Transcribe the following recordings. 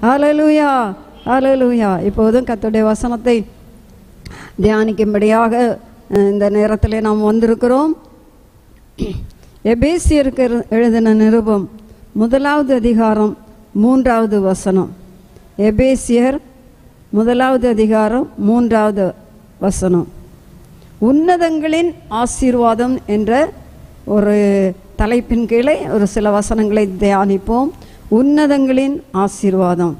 ஹalleluya ஹalleluya இப்போதும் கர்த்தருடைய வசனத்தை தியானிக்கும்படியாக அஹ், இந்த நேரத்தில் நாம் வந்திருக்கிறோம் எபேசியருக்கு எழு- எழுதின நிருபம் முதலாவது அதிகாரம் மூன்றாவது வசனம் எபேசியர் முதலாவது அதிகாரம் மூன்றாவது வசனம் உன்னதங்களின் ஆசீர்வாதம் என்ற ஒரு தலைப்பின் கீழே ஒரு சில வசனங்களை தியானிப்போம் உன்னதங்களின் ஆசீர்வாதம்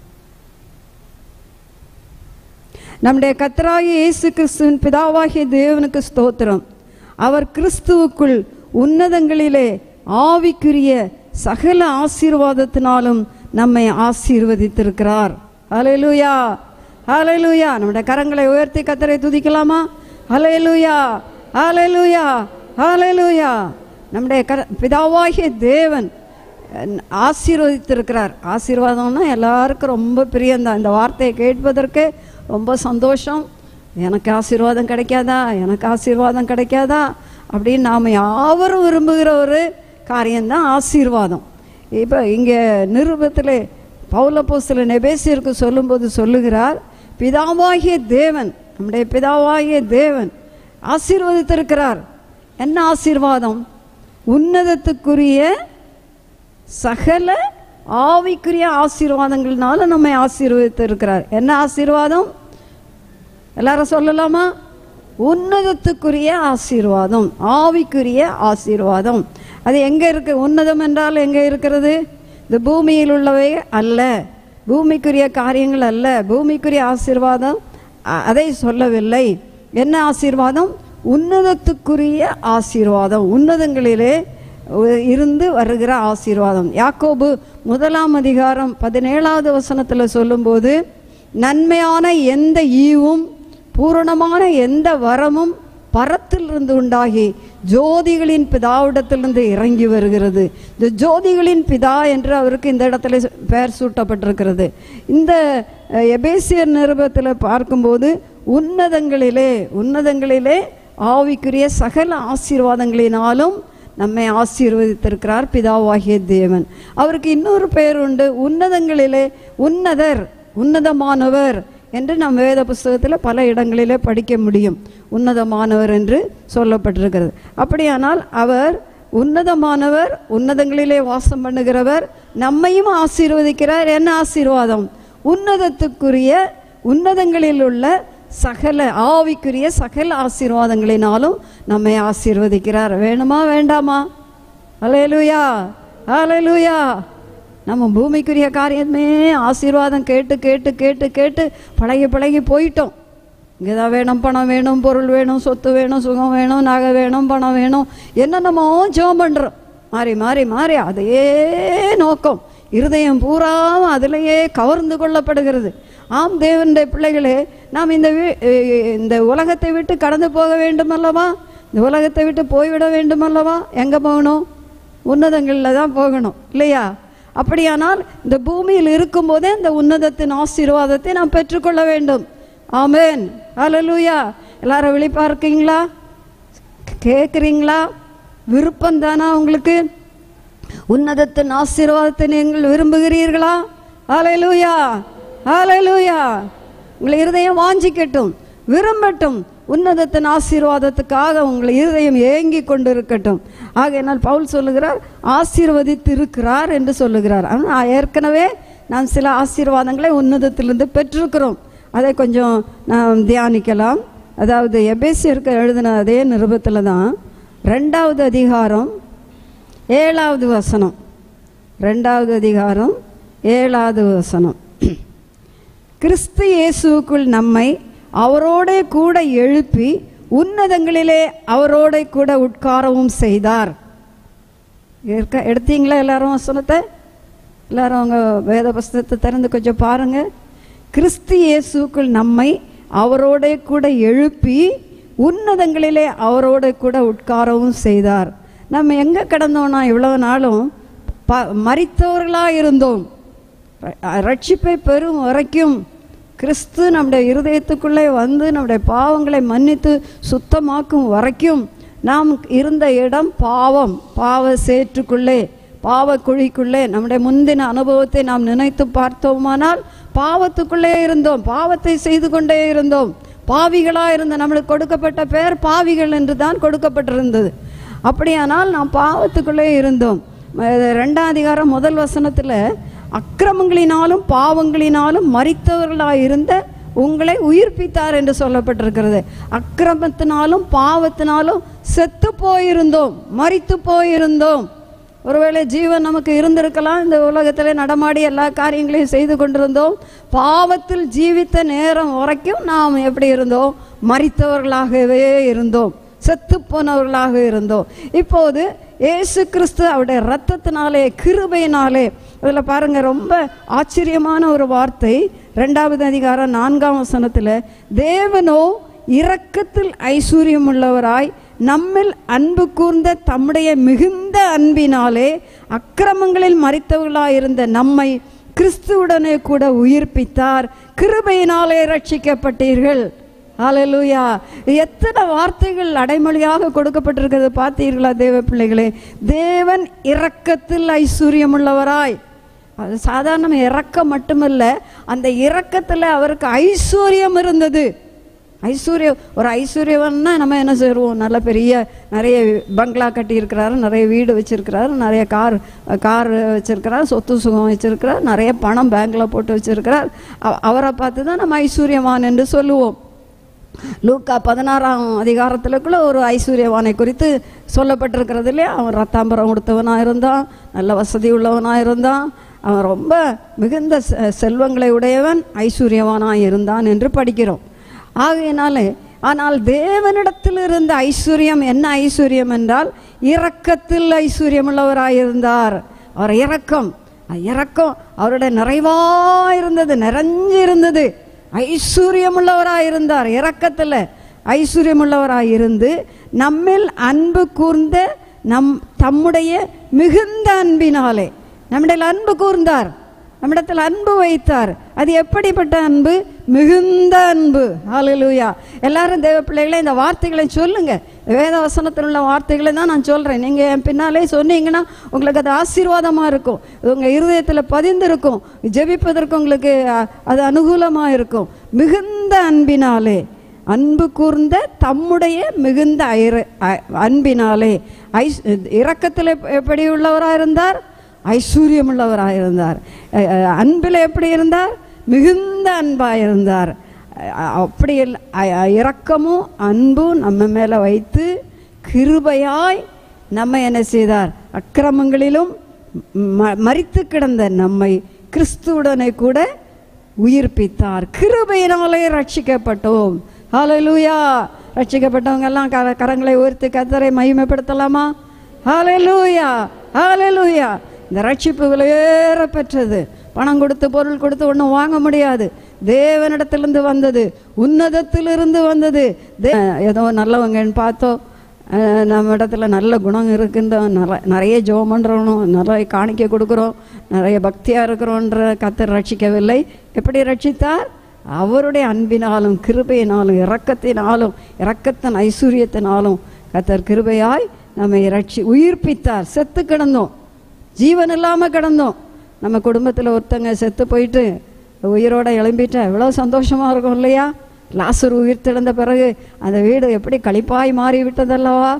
நம்முடைய கத்தராகிய இயேசு கிறிஸ்துவின் பிதாவாகிய தேவனுக்கு ஸ்தோத்திரம் அவர் கிறிஸ்துவுக்குள் உன்னதங்களிலே ஆவிக்குரிய சகல ஆசீர்வாதத்தினாலும் நம்மை ஆசீர்வதித்திருக்கிறார் ஹalleluya ஹalleluya நம்முடைய கரங்களை உயர்த்தி கத்தரை துதிக்கலாமா ஹalleluya ஹalleluya ஹalleluya நம்முடைய கர பிதாவாகிய தேவன் அஹ், ஆசீர்வதித்திருக்கிறார் ஆசீர்வாதம்னா எல்லாருக்கும் ரொம்ப பிரியம்தான் இந்த வார்த்தையை கேட்பதற்கு ரொம்ப சந்தோஷம் எனக்கு ஆசீர்வாதம் கிடைக்காதா எனக்கு ஆசீர்வாதம் கிடைக்காதா அப்படின்னு நாம் யாவரும் விரும்புகிற ஒரு காரியம்தான் ஆசீர்வாதம் இப்போ இங்கே நிருபத்தில் பௌலப்போஸ்தல நெபேசியருக்கு சொல்லும்போது சொல்லுகிறார் பிதாவாகிய தேவன் நம்முடைய பிதாவாகிய தேவன் ஆசீர்வதித்திருக்கிறார் என்ன ஆசீர்வாதம் உன்னதத்துக்குரிய சகல ஆவிக்குரிய ஆசீர்வாதங்கள்னால நம்மை ஆசீர்வதித்து இருக்கிறார் என்ன ஆசீர்வாதம் எல்லாரும் சொல்லலாமா உன்னதத்துக்குரிய ஆசீர்வாதம் ஆவிக்குரிய ஆசீர்வாதம் அது எங்க இருக்கு உன்னதம் என்றால் எங்க இருக்கிறது இந்த பூமியில் உள்ளவை அல்ல பூமிக்குரிய காரியங்கள் அல்ல பூமிக்குரிய ஆசீர்வாதம் அ- அதை சொல்லவில்லை என்ன ஆசீர்வாதம் உன்னதத்துக்குரிய ஆசீர்வாதம் உன்னதங்களிலே உ- இருந்து வருகிற ஆசீர்வாதம் யாக்கோபு முதலாம் அதிகாரம் பதினேழாவது வசனத்தில் சொல்லும்போது நன்மையான எந்த ஈவும் பூரணமான எந்த வரமும் பரத்திலிருந்து உண்டாகி ஜோதிகளின் பிதாவிடத்திலிருந்து இறங்கி வருகிறது இந்த ஜோதிகளின் பிதா என்று அவருக்கு இந்த இடத்துல பெயர் சூட்டப்பட்டிருக்கிறது இந்த அஹ், எபேசியர் நிருபத்தில் பார்க்கும்போது உன்னதங்களிலே உன்னதங்களிலே ஆவிக்குரிய சகல ஆசீர்வாதங்களினாலும் நம்மை ஆசீர்வதித்திருக்கிறார் பிதாவாகிய தேவன் அவருக்கு இன்னொரு பெயர் உண்டு உன்னதங்களிலே உன்னதர் உன்னதமானவர் என்று நம் வேத புஸ்தகத்தில் பல இடங்களிலே படிக்க முடியும் உன்னதமானவர் என்று சொல்லப்பட்டிருக்கிறது அப்படியானால் அவர் உன்னதமானவர் உன்னதங்களிலே வாசம் பண்ணுகிறவர் நம்மையும் ஆசீர்வதிக்கிறார் என்ன ஆசீர்வாதம் உன்னதத்துக்குரிய உன்னதங்களில் உள்ள சகல ஆவிக்குரிய சகல ஆசீர்வாதங்களினாலும் நம்மை ஆசீர்வதிக்கிறார் வேணுமா வேண்டாமா அலையலுயா அலையலுயா நம்ம பூமிக்குரிய காரியமே ஆசீர்வாதம் கேட்டு கேட்டு கேட்டு கேட்டு பழகி பழகி போயிட்டோம் இங்கே தான் வேணும் பணம் வேணும் பொருள் வேணும் சொத்து வேணும் சுகம் வேணும் நகை வேணும் பணம் வேணும் என்னென்னமோ ஜெபம் பண்ணுறோம் மாறி மாறி மாறி அதையே நோக்கம் இருதயம் பூராவும் அதிலேயே கவர்ந்து கொள்ளப்படுகிறது ஆம் தேவனுடைய பிள்ளைகளே நாம் இந்த வீ- இந்த உலகத்தை விட்டு கடந்து போக வேண்டும் அல்லவா இந்த உலகத்தை விட்டு போய்விட வேண்டும் அல்லவா எங்கே போகணும் உன்னதங்களில் தான் போகணும் இல்லையா அப்படியானால் இந்த பூமியில் இருக்கும்போதே இந்த உன்னதத்தின் ஆசீர்வாதத்தை நாம் பெற்றுக்கொள்ள வேண்டும் ஆமென் ஹalleluya எல்லாரும் விழிப்பா இருக்கீங்களா கேட்குறீங்களா விருப்பம் தானா உங்களுக்கு உன்னதத்தின் ஆசீர்வாதத்தை நீங்கள் விரும்புகிறீர்களா ஹalleluya ஹalleluya உங்கள் இருதயம் வாஞ்சிக்கட்டும் விரும்பட்டும் உன்னதத்தின் ஆசீர்வாதத்துக்காக உங்கள் இருதயம் ஏங்கி கொண்டிருக்கட்டும் ஆகையினால் பவுல் சொல்லுகிறார் ஆசீர்வதித்து இருக்கிறார் என்று சொல்லுகிறார் ஆனால் ஏற்கனவே நாம் சில ஆசீர்வாதங்களை உன்னதத்திலிருந்து பெற்றிருக்கிறோம் அதை கொஞ்சம் நாம் தியானிக்கலாம் அதாவது எபேசியருக்கு எழுதின அதே நிருபத்தில் தான் ரெண்டாவது அதிகாரம் ஏழாவது வசனம் ரெண்டாவது அதிகாரம் ஏழாவது வசனம் கிறிஸ்து இயேசுவுக்குள் நம்மை அவரோடே கூட எழுப்பி உன்னதங்களிலே அவரோட கூட உட்காரவும் செய்தார் இருக்க எடுத்தீங்களா எல்லாரும் வசனத்தை எல்லாரும் அவங்க வேத புஸ்தகத்தை திறந்து கொஞ்சம் பாருங்க கிறிஸ்து இயேசுக்குள் நம்மை அவரோட கூட எழுப்பி உன்னதங்களிலே அவரோட கூட உட்காரவும் செய்தார் நம்ம எங்கே கிடந்தோம்னா இவ்வளவு நாளும் ப மறித்தவர்களாக இருந்தோம் ர- ரட்சிப்பை பெறும் வரைக்கும் கிறிஸ்து நம்முடைய இருதயத்துக்குள்ளே வந்து நம்முடைய பாவங்களை மன்னித்து சுத்தமாக்கும் வரைக்கும் நாம் இருந்த இடம் பாவம் பாவ சேற்றுக்குள்ளே பாவ குழிக்குள்ளே நம்முடைய முந்தின அனுபவத்தை நாம் நினைத்து பார்த்தோமானால் பாவத்துக்குள்ளே இருந்தோம் பாவத்தை செய்து கொண்டே இருந்தோம் பாவிகளா இருந்த நம்மளுக்கு கொடுக்கப்பட்ட பெயர் பாவிகள் என்று தான் கொடுக்கப்பட்டிருந்தது அப்படியானால் நாம் பாவத்துக்குள்ளே இருந்தோம் அஹ் ரெண்டாம் அதிகாரம் முதல் வசனத்துல அக்கிரமங்களினாலும் பாவங்களினாலும் மறித்தவர்களாய் இருந்த உங்களை உயிர்ப்பித்தார் என்று சொல்லப்பட்டிருக்கிறது அக்கிரமத்தினாலும் பாவத்தினாலும் செத்து போயிருந்தோம் மறித்து போயிருந்தோம் ஒருவேளை ஜீவன் நமக்கு இருந்திருக்கலாம் இந்த உலகத்திலே நடமாடி எல்லா காரியங்களையும் செய்து கொண்டிருந்தோம் பாவத்தில் ஜீவித்த நேரம் வரைக்கும் நாம் எப்படி இருந்தோம் மறித்தவர்களாகவே இருந்தோம் செத்து போனவர்களாக இருந்தோம் இப்போது இயேசு கிறிஸ்து அவருடைய ரத்தத்தினாலே கிருபையினாலே அதில் பாருங்க ரொம்ப ஆச்சரியமான ஒரு வார்த்தை ரெண்டாவது அதிகாரம் நான்காம் வசனத்தில் தேவனோ இரக்கத்தில் ஐஸ்வர்யம் உள்ளவராய் நம்மில் அன்பு கூர்ந்த தம்முடைய மிகுந்த அன்பினாலே அக்கிரமங்களில் மறித்தவர்களாயிருந்த நம்மை கிறிஸ்துவுடனே கூட உயிர்ப்பித்தார் கிருபையினாலே ரட்சிக்கப்பட்டீர்கள் ஹalleluya எத்தனை வார்த்தைகள் அடைமொழியாக கொடுக்கப்பட்டிருக்கிறது பார்த்தீர்களா தேவ பிள்ளைகளே தேவன் இரக்கத்தில் ஐஸ்வர்யம் உள்ளவராய் அது சாதாரண இரக்கம் மட்டுமல்ல அந்த இரக்கத்தில் அவருக்கு ஐஸ்வர்யம் இருந்தது ஐஸ்வர்யம் ஒரு ஐஸ்வர்யவன்னா நம்ம என்ன செய்வோம் நல்ல பெரிய நிறைய பங்களா கட்டி இருக்கிறாரு நிறைய வீடு வச்சிருக்கிறாரு நிறைய கார் கார் வச்சிருக்கிறார் சொத்து சுகம் வச்சிருக்கிறார் நிறைய பணம் பேங்க்ல போட்டு வச்சிருக்கிறார் அவ- அவரை பார்த்து தான் நம்ம ஐஸ்வர்யவான் என்று சொல்லுவோம் லூக்கா பதினாறாம் அதிகாரத்துலக்குள்ள ஒரு ஐஸ்வர்யவானை குறித்து சொல்லப்பட்டிருக்கிறது இல்லையா அவன் ரத்தாம்பரம் கொடுத்தவனாக இருந்தான் நல்ல வசதி உள்ளவனாக இருந்தான் அவன் ரொம்ப மிகுந்த செ- செல்வங்களை உடையவன் ஐஸ்வர்யவானாக இருந்தான் என்று படிக்கிறோம் ஆகையினாலே ஆனால் தேவனிடத்தில் இருந்த ஐஸ்வர்யம் என்ன ஐஸ்வர்யம் என்றால் இரக்கத்தில் ஐஸ்வர்யம் உள்ளவராயிருந்தார் அவர் இரக்கம் அஹ் இரக்கம் அவருடைய நிறைவாக இருந்தது நிறைஞ்சு இருந்தது ஐஸ்வர்யமுள்ளவராய் இருந்தார் இரக்கத்தில் ஐஸ்வர்யமுள்ளவராய் இருந்து நம்மில் அன்பு கூர்ந்த நம் தம்முடைய மிகுந்த அன்பினாலே நம்மிடத்தில் அன்பு கூர்ந்தார் நம்மிடத்தில் அன்பு வைத்தார் அது எப்படிப்பட்ட அன்பு மிகுந்த அன்பு ஹalleluya எல்லாரும் தேவ பிள்ளைகளே இந்த வார்த்தைகளை சொல்லுங்க வேத வசனத்தில் உள்ள வார்த்தைகளை தான் நான் சொல்றேன் நீங்க என் பின்னாலே சொன்னீங்கன்னா உங்களுக்கு அது ஆசீர்வாதமா இருக்கும் இது உங்க இருதயத்தில் பதிந்திருக்கும் ஜெபிப்பதற்கு உங்களுக்கு அ, அது அனுகூலமா இருக்கும் மிகுந்த அன்பினாலே அன்பு கூர்ந்த தம்முடைய மிகுந்த ஐர- அ- அன்பினாலே ஐஸ் இரக்கத்தில் எப்- எப்படி உள்ளவராக இருந்தார் ஐஸ்வர்யம் உள்ளவராக இருந்தார் அ- அ- அன்பில் எப்படி இருந்தார் மிகுந்த அன்பாக இருந்தார் அ- அப்படி இல்ல- அ- அ- இரக்கமும் அன்பும் நம்ம மேலே வைத்து கிருபையாய் நம்ம என்ன செய்தார் அக்கிரமங்களிலும் ம- மரித்து கிடந்த நம்மை கிறிஸ்துவுடனே கூட உயிர்ப்பித்தார் கிருபையினாலே ரட்சிக்கப்பட்டோம் ஹalleluya ரட்சிக்கப்பட்டவங்க எல்லாம் கர கரங்களை உயர்த்தி கத்தரை மகிமைப்படுத்தலாமா ஹalleluya ஹalleluya இந்த ரட்சிப்பு விலையேற பெற்றது பணம் கொடுத்து பொருள் கொடுத்து ஒன்றும் வாங்க முடியாது தேவனிடத்திலிருந்து வந்தது உன்னதத்திலிருந்து வந்தது தே- ஏதோ நல்லவங்கன்னு பார்த்தோம் அஹ் நம்ம இடத்துல நல்ல குணம் இருக்குன்றோம் நிறைய நிறைய ஜெபம் பண்ணுறோம் நிறைய காணிக்கை கொடுக்குறோம் நிறைய பக்தியாக இருக்கிறோன்ற கத்தர் ரட்சிக்கவில்லை எப்படி ரட்சித்தார் அவருடைய அன்பினாலும் கிருபையினாலும் இரக்கத்தினாலும் இரக்கத்தின் ஐஸ்வர்யத்தினாலும் கத்தர் கிருபையாய் நம்மை ரட்சி உயிர்ப்பித்தார் செத்து கிடந்தோம் ஜீவன் இல்லாமல் கிடந்தோம் நம்ம குடும்பத்தில் ஒருத்தங்க செத்து போயிட்டு உயிரோட எழும்பிட்டா எவ்வளோ சந்தோஷமாக இருக்கும் இல்லையா லாசர் உயிர் திறந்த பிறகு அந்த வீடு எப்படி களிப்பாய் மாறி விட்டதல்லவா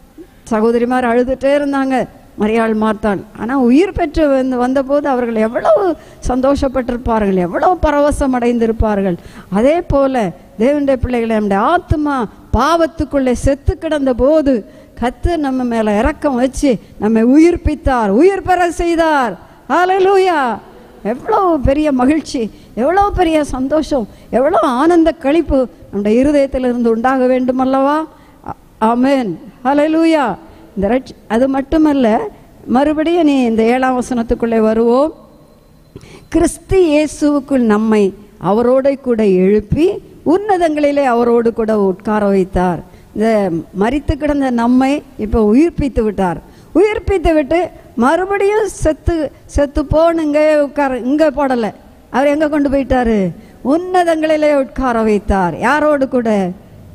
சகோதரிமார் அழுதுட்டே இருந்தாங்க மரியாள் மார்த்தாள் ஆனால் உயிர் பெற்று வந்து வந்தபோது அவர்கள் எவ்வளவு சந்தோஷப்பட்டிருப்பார்கள் எவ்வளவு பரவசம் அடைந்திருப்பார்கள் அதே போல தேவனுடைய பிள்ளைகளை நம்முடைய ஆத்மா பாவத்துக்குள்ளே செத்து கிடந்த போது கத்து நம்ம மேல இரக்கம் வச்சு நம்மை உயிர்ப்பித்தார் உயிர் பெற செய்தார் ஹalleluya எவ்வளவு பெரிய மகிழ்ச்சி எவ்வளவு பெரிய சந்தோஷம் எவ்வளவு ஆனந்த களிப்பு நம்முடைய இருதயத்திலிருந்து உண்டாக வேண்டும் அல்லவா ஆ- ஆமென் ஹalleluya இந்த ரட்சி அது மட்டுமல்ல மறுபடியும் நீ இந்த ஏழாம் வசனத்துக்குள்ளே வருவோம் கிறிஸ்து இயேசுவுக்குள் நம்மை அவரோடு கூட எழுப்பி உன்னதங்களிலே அவரோடு கூட உட்கார வைத்தார் இந்த மரித்து கிடந்த நம்மை இப்போ உயிர்ப்பித்து விட்டார் உயிர்ப்பித்து விட்டு மறுபடியும் செத்து செத்து போன்னு இங்கே உட்கார இங்கே போடலை அவர் எங்கே கொண்டு போயிட்டாரு உன்னதங்களிலே உட்கார வைத்தார் யாரோடு கூட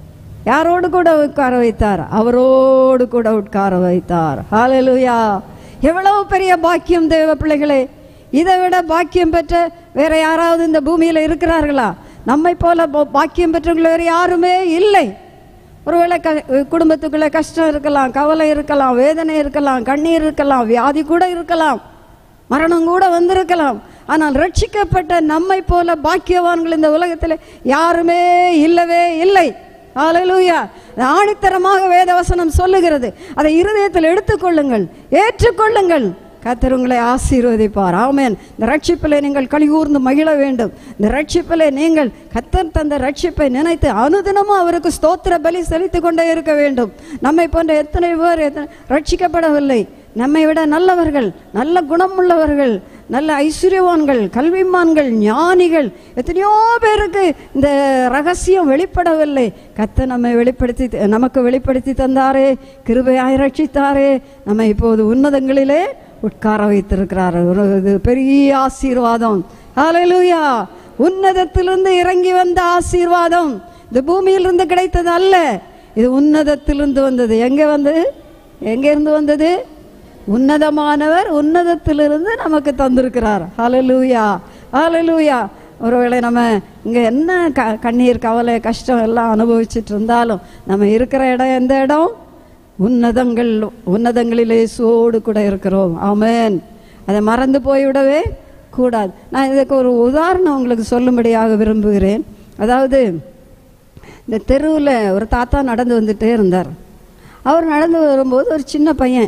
யாரோடு கூட உட்கார வைத்தார் அவரோடு கூட உட்கார வைத்தார் ஹalleluya எவ்வளவு பெரிய பாக்கியம் தேவ பிள்ளைகளே இதை விட பாக்கியம் பெற்ற வேற யாராவது இந்த பூமியில இருக்கிறார்களா நம்மை போல பா- பாக்கியம் பெற்றவர்கள் வேறு யாருமே இல்லை ஒருவேளை க குடும்பத்துக்குள்ள கஷ்டம் இருக்கலாம் கவலை இருக்கலாம் வேதனை இருக்கலாம் கண்ணீர் இருக்கலாம் வியாதி கூட இருக்கலாம் மரணம் கூட வந்திருக்கலாம் ஆனால் ரட்சிக்கப்பட்ட நம்மை போல பாக்கியவான்கள் இந்த உலகத்தில் யாருமே இல்லவே இல்லை ஹalleluya ஆணித்தரமாக வேதவசனம் சொல்லுகிறது அதை இருதயத்தில் எடுத்துக்கொள்ளுங்கள் ஏற்றுக்கொள்ளுங்கள் கர்த்தர் உங்களை ஆசீர்வதிப்பார் ஆமென் இந்த ரட்சிப்பிலே நீங்கள் கலிகூர்ந்து மகிழ வேண்டும் இந்த ரட்சிப்பிலே நீங்கள் கர்த்தர் தந்த ரட்சிப்பை நினைத்து அனுதினமும் அவருக்கு ஸ்தோத்திர பலி செலுத்திக் கொண்டே இருக்க வேண்டும் நம்மை போன்ற எத்தனை பேர் எத்தனை- ரட்சிக்கப்படவில்லை நம்மை விட நல்லவர்கள் நல்ல குணமுள்ளவர்கள் நல்ல ஐஸ்வர்யவான்கள் கல்விமான்கள் ஞானிகள் எத்தனையோ பேருக்கு இந்த ரகசியம் வெளிப்படவில்லை கத்த நம்மை வெளிப்படுத்தி நமக்கு வெளிப்படுத்தி தந்தாரே கிருபையாய் ரட்சித்தாரே நம்மை இப்போது உன்னதங்களிலே உட்கார வைத்திருக்கிறார் ஒரு இது பெரிய ஆசீர்வாதம் ஹalleluya உன்னதத்திலிருந்து இறங்கி வந்த ஆசீர்வாதம் இது பூமியிலிருந்து கிடைத்தது அல்ல இது உன்னதத்திலிருந்து வந்தது எங்க வந்தது எங்க இருந்து வந்தது உன்னதமானவர் உன்னதத்திலிருந்து நமக்கு தந்திருக்கிறார் ஹalleluya ஹalleluya ஒருவேளை நம்ம இங்க என்ன க கண்ணீர் கவலை கஷ்டம் எல்லாம் அனுபவிச்சுட்டு இருந்தாலும் நம்ம இருக்கிற இடம் எந்த இடம் உன்னதங்கள் உன்னதங்களிலே சோடு கூட இருக்கிறோம் ஆமென் அதை மறந்து போய்விடவே கூடாது நான் இதுக்கு ஒரு உதாரணம் உங்களுக்கு சொல்லும்படியாக விரும்புகிறேன் அதாவது இந்த தெருவில் ஒரு தாத்தா நடந்து வந்துட்டே இருந்தார் அவர் நடந்து வரும்போது ஒரு சின்ன பையன்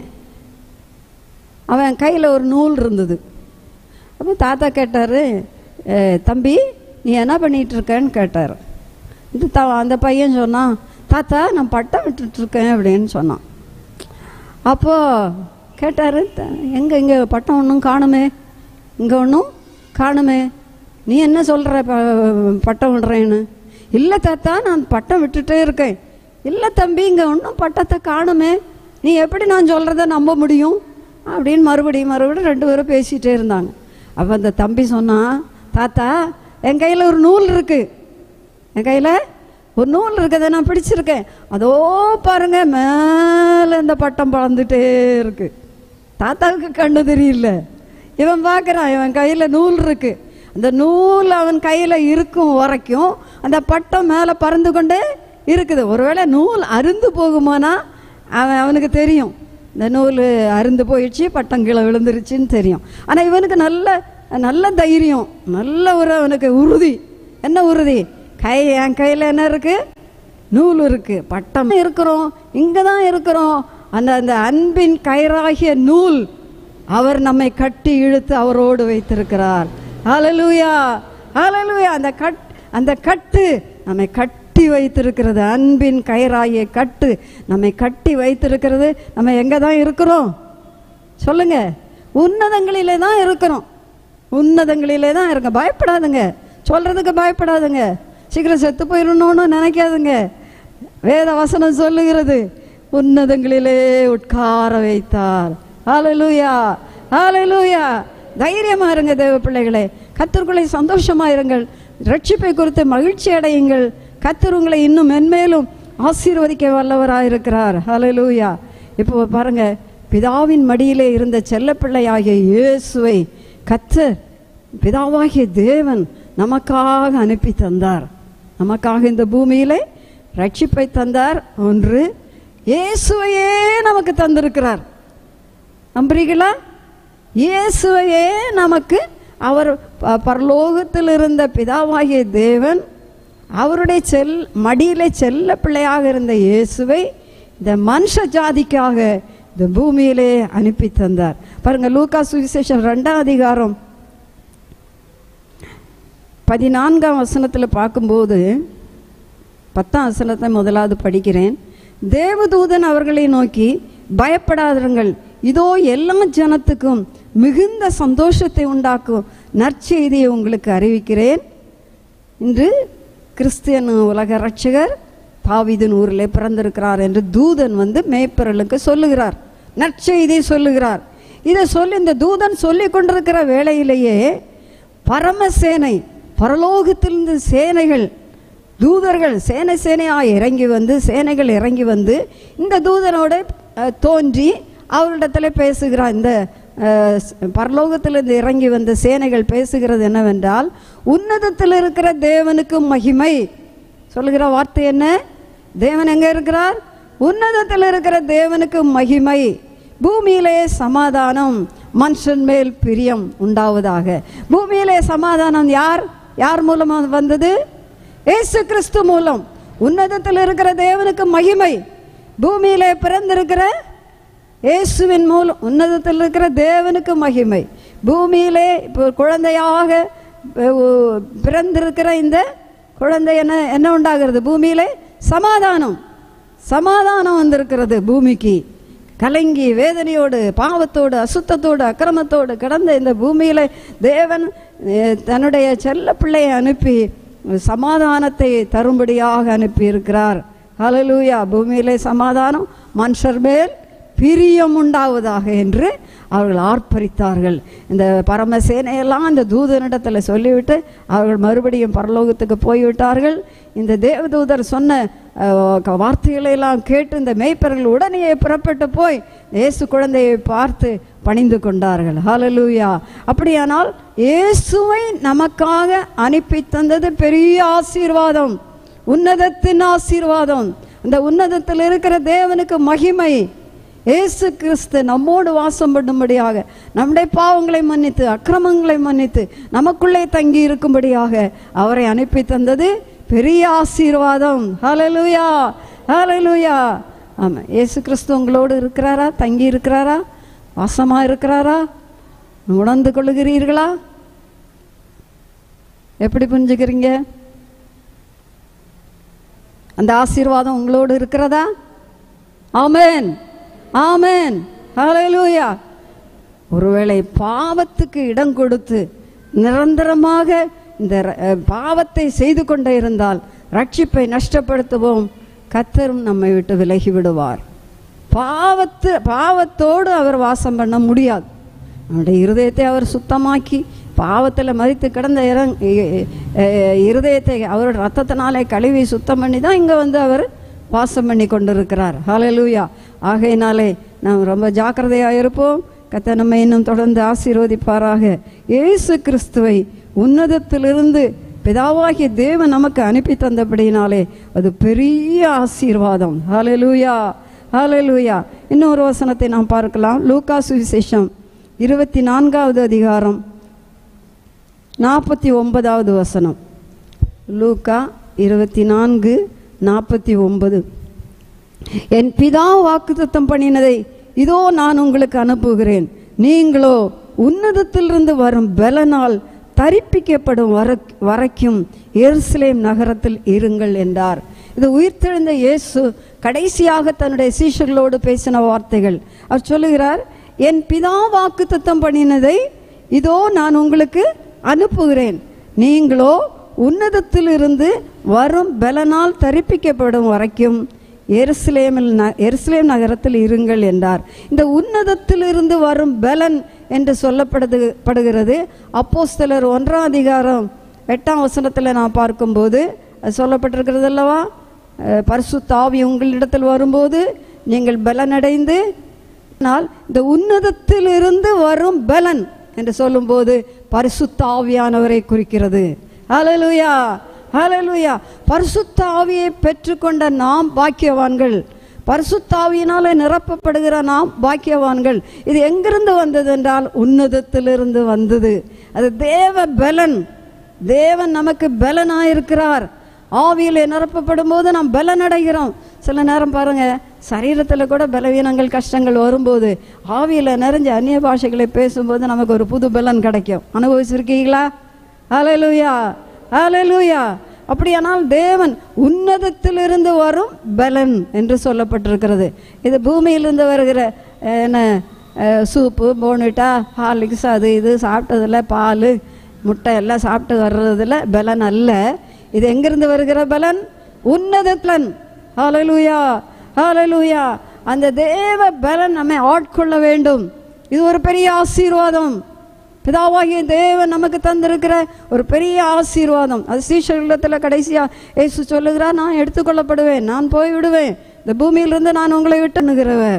அவன் கையில் ஒரு நூல் இருந்தது அப்போ தாத்தா கேட்டார் தம்பி நீ என்ன பண்ணிட்டு இருக்கேன்னு கேட்டார் இது த அந்த பையன் சொன்னான் தாத்தா நான் பட்டம் விட்டுட்டு இருக்கேன் அப்படின்னு சொன்னான் அப்போது கேட்டார் எங்கே இங்கே பட்டம் ஒன்றும் காணுமே இங்கே ஒன்றும் காணுமே நீ என்ன சொல்கிற பட்டம் விடுறேன்னு இல்லை தாத்தா நான் பட்டம் விட்டுட்டே இருக்கேன் இல்லை தம்பி இங்கே ஒன்றும் பட்டத்தை காணுமே நீ எப்படி நான் சொல்கிறத நம்ப முடியும் அப்படின்னு மறுபடியும் மறுபடியும் ரெண்டு பேரும் பேசிகிட்டே இருந்தாங்க அப்போ அந்த தம்பி சொன்னான் தாத்தா என் கையில் ஒரு நூல் இருக்குது என் கையில் ஒரு நூல் இருக்குது நான் பிடிச்சிருக்கேன் அதோ பாருங்க மேலே இந்த பட்டம் பறந்துட்டே இருக்கு தாத்தாவுக்கு கண்ணு தெரியல இவன் பார்க்குறான் இவன் கையில் நூல் இருக்கு அந்த நூல் அவன் கையில் இருக்கும் வரைக்கும் அந்த பட்டம் மேலே பறந்து கொண்டே இருக்குது ஒருவேளை நூல் அருந்து போகுமானா அவன் அவனுக்கு தெரியும் இந்த நூல் அருந்து போயிடுச்சு பட்டம் கீழே விழுந்துருச்சுன்னு தெரியும் ஆனால் இவனுக்கு நல்ல நல்ல தைரியம் நல்ல ஒரு அவனுக்கு உறுதி என்ன உறுதி கை என் கையில் என்ன இருக்கு நூல் இருக்கு பட்டம் இருக்கிறோம் இங்கே தான் இருக்கிறோம் அந்த அந்த அன்பின் கயிறாகிய நூல் அவர் நம்மை கட்டி இழுத்து அவரோடு வைத்திருக்கிறார் ஹalleluya ஹalleluya அந்த கட் அந்த கட்டு நம்மை கட்டி வைத்திருக்கிறது அன்பின் கயிறாகிய கட்டு நம்மை கட்டி வைத்திருக்கிறது நம்ம எங்கே தான் இருக்கிறோம் சொல்லுங்க உன்னதங்களிலே தான் இருக்கிறோம் உன்னதங்களிலே தான் இருக்க பயப்படாதுங்க சொல்றதுக்கு பயப்படாதுங்க சீக்கிரம் செத்து போயிடணும்னு நினைக்காதுங்க வேத வசனம் சொல்லுகிறது உன்னதங்களிலே உட்கார வைத்தார் ஹalleluya ஹalleluya தைரியமா இருங்க தேவ பிள்ளைகளே கத்தருக்குள்ளே சந்தோஷமா இருங்கள் ரட்சிப்பை குறித்து மகிழ்ச்சி அடையுங்கள் கத்தர் உங்களை இன்னும் மென்மேலும் ஆசீர்வதிக்க வல்லவராயிருக்கிறார் ஹalleluya இப்போ பாருங்க பிதாவின் மடியிலே இருந்த செல்லப்பிள்ளையாகிய இயேசுவை கத்தர் பிதாவாகிய தேவன் நமக்காக அனுப்பி தந்தார் நமக்காக இந்த பூமியிலே ரட்சிப்பை தந்தார் ஒன்று இயேசுவையே நமக்கு தந்திருக்கிறார் நம்புறீங்களா இயேசுவையே நமக்கு அவர் ப- பரலோகத்தில் இருந்த பிதாவாகிய தேவன் அவருடைய செல் மடியிலே செல்ல பிள்ளையாக இருந்த இயேசுவை இந்த மனுஷ ஜாதிக்காக இந்த பூமியிலே அனுப்பி தந்தார் பாருங்க லூக்கா சுவிசேஷம் ரெண்டாம் அதிகாரம் பதினான்காம் வசனத்தில் பார்க்கும்போது பத்தாம் வசனத்தை முதலாவது படிக்கிறேன் தேவதூதன் அவர்களை நோக்கி பயப்படாதிருங்கள் இதோ எல்லா ஜனத்துக்கும் மிகுந்த சந்தோஷத்தை உண்டாக்கும் நற்செய்தியை உங்களுக்கு அறிவிக்கிறேன் இன்று கிறிஸ்தியன் உலக ரட்சகர் தாவீதின் ஊரிலே பிறந்திருக்கிறார் என்று தூதன் வந்து மேய்ப்பர்களுக்கு சொல்லுகிறார் நற்செய்தியை சொல்லுகிறார் இதை சொல்லி இந்த தூதன் சொல்லி கொண்டிருக்கிற வேளையிலேயே பரமசேனை பரலோகத்திலிருந்து சேனைகள் தூதர்கள் சேனை சேனையாக இறங்கி வந்து சேனைகள் இறங்கி வந்து இந்த தூதனோட அஹ், தோன்றி அவரிடத்துல பேசுகிறார் இந்த அஹ், ஸ்- பரலோகத்திலிருந்து இறங்கி வந்த சேனைகள் பேசுகிறது என்னவென்றால் உன்னதத்தில் இருக்கிற தேவனுக்கு மகிமை சொல்லுகிற வார்த்தை என்ன தேவன் எங்க இருக்கிறார் உன்னதத்தில் இருக்கிற தேவனுக்கு மகிமை பூமியிலே சமாதானம் மனுஷன் மேல் பிரியம் உண்டாவதாக பூமியிலே சமாதானம் யார் யார் மூலமா வந்தது இயேசு கிறிஸ்து மூலம் உன்னதத்தில் இருக்கிற தேவனுக்கு மகிமை பூமியிலே பிறந்திருக்கிற இயேசுவின் மூலம் உன்னதத்தில் இருக்கிற தேவனுக்கு மகிமை பூமியிலே இப்போ குழந்தையாக அஹ், பிறந்திருக்கிற இந்த குழந்தை என்ன என்ன உண்டாகிறது பூமியிலே சமாதானம் சமாதானம் வந்திருக்கிறது பூமிக்கு கலங்கி வேதனையோடு பாவத்தோடு அசுத்தத்தோடு அக்கிரமத்தோடு கிடந்த இந்த பூமியில தேவன் அஹ், தன்னுடைய செல்ல பிள்ளையை அனுப்பி சமாதானத்தை தரும்படியாக அனுப்பி இருக்கிறார் ஹalleluya பூமியிலே சமாதானம் மனுஷர் மேல் பிரியம் உண்டாவதாக என்று அவர்கள் ஆர்ப்பரித்தார்கள் இந்த பரமசேனையெல்லாம் இந்த தூதனிடத்தில் சொல்லிவிட்டு அவர்கள் மறுபடியும் பரலோகத்துக்கு போய்விட்டார்கள் இந்த தேவதூதர் சொன்ன அஹ், க- வார்த்தைகளை எல்லாம் கேட்டு இந்த மேய்ப்பர்கள் உடனே புறப்பட்டு போய் இயேசு குழந்தையை பார்த்து பணிந்து கொண்டார்கள் ஹalleluya அப்படியானால் இயேசுவை நமக்காக அனுப்பி தந்தது பெரிய ஆசீர்வாதம் உன்னதத்தின் ஆசீர்வாதம் அந்த உன்னதத்தில் இருக்கிற தேவனுக்கு மகிமை இயேசு கிறிஸ்து நம்மோடு வாசம் பண்ணும்படியாக நம்முடைய பாவங்களை மன்னித்து அக்கிரமங்களை மன்னித்து நமக்குள்ளே தங்கி இருக்கும்படியாக அவரை அனுப்பி தந்தது பெரிய ஆசீர்வாதம் ஹalleluya ஹalleluya ஆமாம் இயேசு கிறிஸ்து உங்களோடு இருக்கிறாரா தங்கி இருக்கிறாரா வாசமா இருக்கிறாரா உணர்ந்து கொள்ளுகிறீர்களா எப்படி புரிஞ்சுக்கிறீங்க அந்த ஆசீர்வாதம் உங்களோடு இருக்கிறதா ஆமென் ஆமென் ஹalleluya ஒருவேளை பாவத்துக்கு இடம் கொடுத்து நிரந்தரமாக இந்த ர- அஹ், பாவத்தை செய்து கொண்டே இருந்தால் ரட்சிப்பை நஷ்டப்படுத்துவோம் கத்தரும் நம்மை விட்டு விலகி விடுவார் பாவத்து பாவத்தோடு அவர் வாசம் பண்ண முடியாது நம்முடைய இருதயத்தை அவர் சுத்தமாக்கி பாவத்தில் மறித்து கிடந்த இறங் இ- அஹ் இருதயத்தை அவரோட ரத்தத்தினாலே கழுவி சுத்தம் பண்ணி தான் இங்கே வந்து அவர் வாசம் பண்ணி கொண்டிருக்கிறார் ஹalleluya ஆகையினாலே நாம் ரொம்ப ஜாக்கிரதையாக இருப்போம் கத்த நம்ம இன்னும் தொடர்ந்து ஆசீர்வதிப்பாராக இயேசு கிறிஸ்துவை உன்னதத்திலிருந்து பிதாவாகிய தேவன் நமக்கு அனுப்பி தந்தபடியினாலே அது பெரிய ஆசீர்வாதம் ஹalleluya ஹalleluya இன்னொரு வசனத்தை நாம் பார்க்கலாம் லூக்கா சுவிசேஷம் இருபத்தி நான்காவது அதிகாரம் நாற்பத்தி ஒன்பதாவது வசனம் லூக்கா இருபத்தி நான்கு நாற்பத்தி ஒன்பது என் பிதா வாக்குத்தத்தம் பண்ணினதை இதோ நான் உங்களுக்கு அனுப்புகிறேன் நீங்களோ உன்னதத்திலிருந்து வரும் பலனால் தரிப்பிக்கப்படும் வர வரைக்கும் எருசலேம் நகரத்தில் இருங்கள் என்றார் இது உயிர்த்தெழுந்த இயேசு கடைசியாக தன்னுடைய சீஷர்களோடு பேசின வார்த்தைகள் அவர் சொல்லுகிறார் என் பிதா வாக்குத்தத்தம் பண்ணினதை இதோ நான் உங்களுக்கு அனுப்புகிறேன் நீங்களோ உன்னதத்திலிருந்து வரும் பலனால் தரிப்பிக்கப்படும் வரைக்கும் எருசலேமில் ந எருசலேம் நகரத்தில் இருங்கள் என்றார் இந்த உன்னதத்திலிருந்து வரும் பலன் என்று சொல்லப்படுது படுகிறது அப்போஸ்தலர் ஒன்றாம் அதிகாரம் எட்டாம் வசனத்தில் நான் பார்க்கும்போது அது சொல்லப்பட்டிருக்கிறது அல்லவா அஹ், பரிசுத்த ஆவி உங்களிடத்தில் வரும்போது நீங்கள் பலனடைந்து ஆனால் இந்த உன்னதத்திலிருந்து வரும் பலன் என்று சொல்லும்போது பரிசுத்த ஆவியானவரை குறிக்கிறது ஹalleluya ஹalleluya பரிசுத்த ஆவியை பெற்றுக்கொண்ட நாம் பாக்கியவான்கள் பரிசுத்த ஆவியினாலே நிரப்பப்படுகிற நாம் பாக்கியவான்கள் இது எங்கிருந்து வந்தது என்றால் உன்னதத்திலிருந்து வந்தது அது தேவ பலன் தேவன் நமக்கு பலனாயிருக்கிறார் ஆவியிலே நிரப்பப்படும் போது நாம் பலன் அடைகிறோம் சில நேரம் பாருங்க சரீரத்தில் கூட பலவீனங்கள் கஷ்டங்கள் வரும்போது ஆவியில் நிறைஞ்ச அந்நிய பாஷைகளை பேசும்போது நமக்கு ஒரு புது பலன் கிடைக்கும் அனுபவிச்சிருக்கீங்களா ஹalleluya ஹalleluya அப்படியானால் தேவன் உன்னதத்திலிருந்து வரும் பலன் என்று சொல்லப்பட்டிருக்கிறது இது பூமியிலிருந்து வருகிற அஹ், என்ன அஹ், சூப்பு போனிட்டா ஹார்லிக்ஸ் அது இது சாப்பிட்டதில்ல பால் முட்டை எல்லாம் சாப்பிட்டு வர்றதுல பலன் அல்ல இது எங்கிருந்து வருகிற பலன் உன்னத பலன் ஹalleluya ஹalleluya அந்த தேவ பலன் நம்மை ஆட்கொள்ள வேண்டும் இது ஒரு பெரிய ஆசீர்வாதம் பிதாவாகிய தேவன் நமக்கு தந்திருக்கிற ஒரு பெரிய ஆசீர்வாதம் அது சீஷர்களிடத்தில் கடைசியா இயேசு சொல்லுகிறார் நான் எடுத்துக்கொள்ளப்படுவேன் நான் போய் விடுவேன் இந்த பூமியிலிருந்து நான் உங்களை விட்டுணுகிறவர்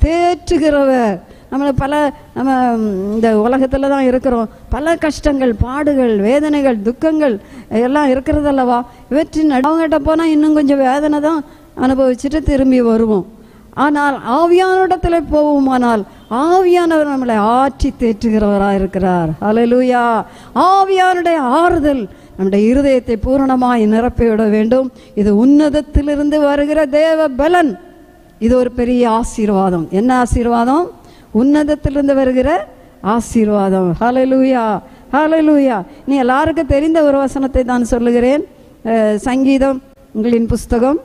தேற்றுகிறவர் நம்மளை பல நம்ம ம், இந்த உலகத்தில் தான் இருக்கிறோம் பல கஷ்டங்கள் பாடுகள் வேதனைகள் துக்கங்கள் எல்லாம் இருக்கிறதல்லவா இவற்றின் அவங்ககிட்ட போனால் இன்னும் கொஞ்சம் வேதனை தான் அனுபவிச்சுட்டு திரும்பி வருவோம் ஆனால் ஆவியானிடத்தில் போவோமானால் ஆவியானவர் நம்மளை ஆற்றி தேற்றுகிறவராக இருக்கிறார் ஹalleluya ஆவியானுடைய ஆறுதல் நம்முடைய இருதயத்தை பூரணமாய் நிரப்பிவிட வேண்டும் இது உன்னதத்திலிருந்து வருகிற தேவ பலன் இது ஒரு பெரிய ஆசீர்வாதம் என்ன ஆசீர்வாதம் உன்னதத்திலிருந்து வருகிற ஆசீர்வாதம் ஹalleluya ஹalleluya நீ எல்லாருக்கும் தெரிந்த ஒரு வசனத்தை தான் சொல்லுகிறேன் அஹ், சங்கீதம் உங்களின் புஸ்தகம்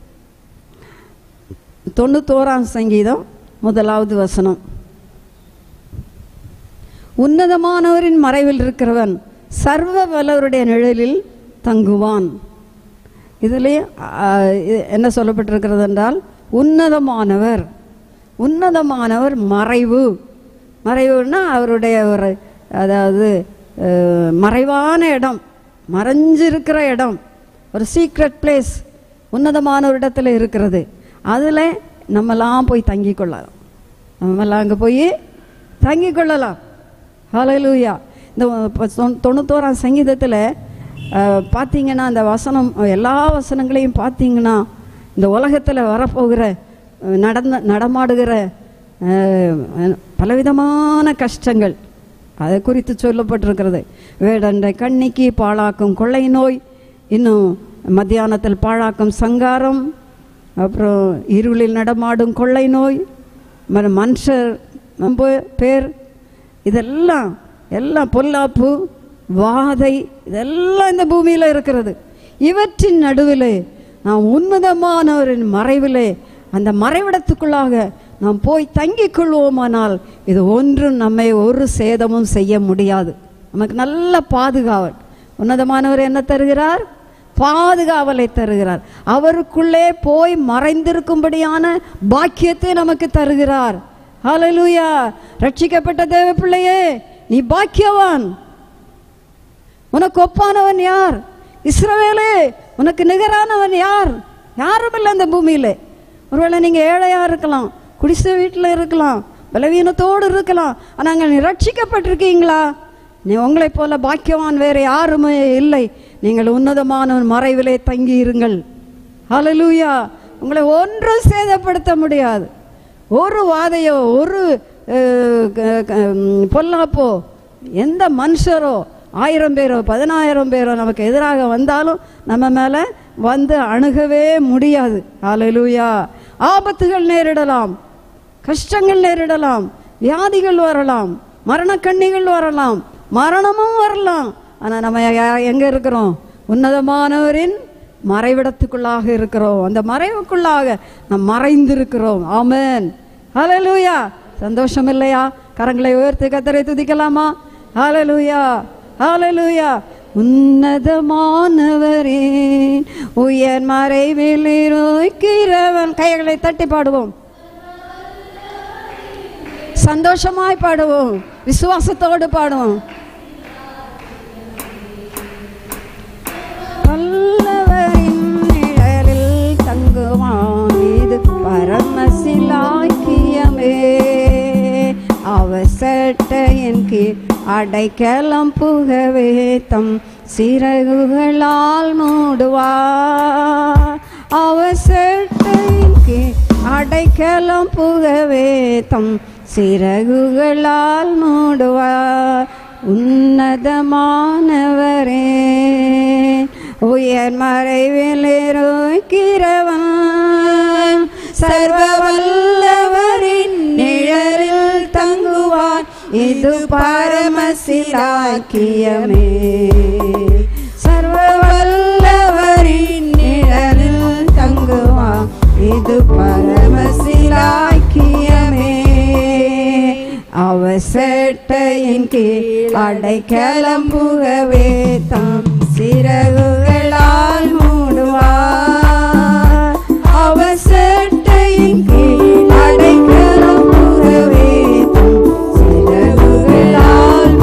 தொண்ணூத்தோராம் சங்கீதம் முதலாவது வசனம் உன்னதமானவரின் மறைவில் இருக்கிறவன் சர்வ வல்லவருடைய நிழலில் தங்குவான் இதிலே ஆ, இது என்ன சொல்லப்பட்டிருக்கிறது என்றால் உன்னதமானவர் உன்னதமானவர் மறைவு மறைவுன்னா அவருடைய ஒரு அதாவது அஹ், மறைவான இடம் மறைஞ்சிருக்கிற இடம் ஒரு சீக்ரெட் பிளேஸ் உன்னதமான ஒரு இடத்துல இருக்கிறது அதில் நம்மலாம் போய் தங்கிக் கொள்ளலாம் நம்மலாம் அங்கே போய் தங்கிக் கொள்ளலாம் ஹalleluya இந்த ப- தொண்ணூ- தொண்ணூத்தோராம் சங்கீதத்தில் பார்த்தீங்கன்னா அந்த வசனம் எல்லா வசனங்களையும் பார்த்தீங்கன்னா இந்த உலகத்தில் வரப்போகிற அஹ், நடந்த நடமாடுகிற அஹ், பலவிதமான கஷ்டங்கள் அதை குறித்து சொல்லப்பட்டிருக்கிறது வேடண்டை கண்ணிக்கு பாழாக்கும் கொள்ளை நோய் இன்னும் மத்தியானத்தில் பாழாக்கும் சங்காரம் அப்புறம் இருளில் நடமாடும் கொள்ளை நோய் ம- மனுஷர் ரொம்ப பேர் இதெல்லாம் எல்லாம் பொல்லாப்பு வாதை இதெல்லாம் இந்த பூமியில் இருக்கிறது இவற்றின் நடுவிலே நாம் உன்னதமானவரின் மறைவிலே அந்த மறைவிடத்துக்குள்ளாக நாம் போய் தங்கிக் கொள்வோமானால் இது ஒன்றும் நம்மை ஒரு சேதமும் செய்ய முடியாது நமக்கு நல்ல பாதுகாவல் உன்னதமானவர் என்ன தருகிறார் பாதுகாவலை தருகிறார் அவருக்குள்ளே போய் மறைந்திருக்கும்படியான பாக்கியத்தை நமக்கு தருகிறார் ஹalleluya ரட்சிக்கப்பட்ட தேவ பிள்ளையே நீ பாக்கியவான் உனக்கு ஒப்பானவன் யார் இஸ்ரவேலே உனக்கு நிகரானவன் யார் யாரும் இல்லை அந்த பூமியில ஒருவேளை நீங்க ஏழையா இருக்கலாம் குடிசை வீட்டில் இருக்கலாம் பலவீனத்தோடு இருக்கலாம் ஆனால் அங்கே நீ ரட்சிக்கப்பட்டிருக்கீங்களா நீ உங்களைப் போல பாக்கியவான் வேற யாருமே இல்லை நீங்கள் உன்னதமானவன் மறைவிலே தங்கி இருங்கள் ஹalleluya உங்களை ஒன்றும் சேதப்படுத்த முடியாது ஒரு வாதையோ ஒரு அஹ், க- க- ம், பொல்லாப்போ எந்த மனுஷரோ ஆயிரம் பேரோ பதினாயிரம் பேரோ நமக்கு எதிராக வந்தாலும் நம்ம மேலே வந்து அணுகவே முடியாது ஹalleluya ஆபத்துகள் நேரிடலாம் கஷ்டங்கள் நேரிடலாம் வியாதிகள் வரலாம் மரணக்கண்ணிகள் வரலாம் மரணமும் வரலாம் ஆனால் நம்ம யா- எங்க இருக்கிறோம் உன்னதமானவரின் மறைவிடத்துக்குள்ளாக இருக்கிறோம் அந்த மறைவுக்குள்ளாக நாம் மறைந்திருக்கிறோம் ஆமென் ஹalleluya சந்தோஷம் இல்லையா கரங்களை உயர்த்தி கத்தரை துதிக்கலாமா ஹalleluya ஹalleluya உன்னதமானவரே உயர் மறைவில் இருக்கிறவன் கைகளை தட்டி பாடுவோம் சந்தோஷமாய் பாடுவோம் விசுவாசத்தோடு பாடுவோம் வல்லவரின் நிழலில் தங்குவான் இது பரமசிலாக்கியமே அவசட்டையின் கீழ் அடைக்கலம் புகவே தம் சிறகுகளால் மூடுவார் அவசட்டையின் கீழ் அடைக்கலம் புகவே தம் சிறகுகளால் மூடுவார் உன்னதமானவரே உயர் மறைவில் இருக்கிறவன் சர்வ வல்லவரின் நிழலில் தங்குவான் இது பரமசிலாக்கியமே சர்வ வல்லவரின் நிழலில் தங்குவான் இது பரமசிலாக்கியமே அவசட்டையின் கீழ் அடைக்கலம் புகவே தாம் சிறகுகளால் மூடுவார் அவசட்டையின் கீழ் அடைக்கலம் புகவே தாம் சிறகுகளால்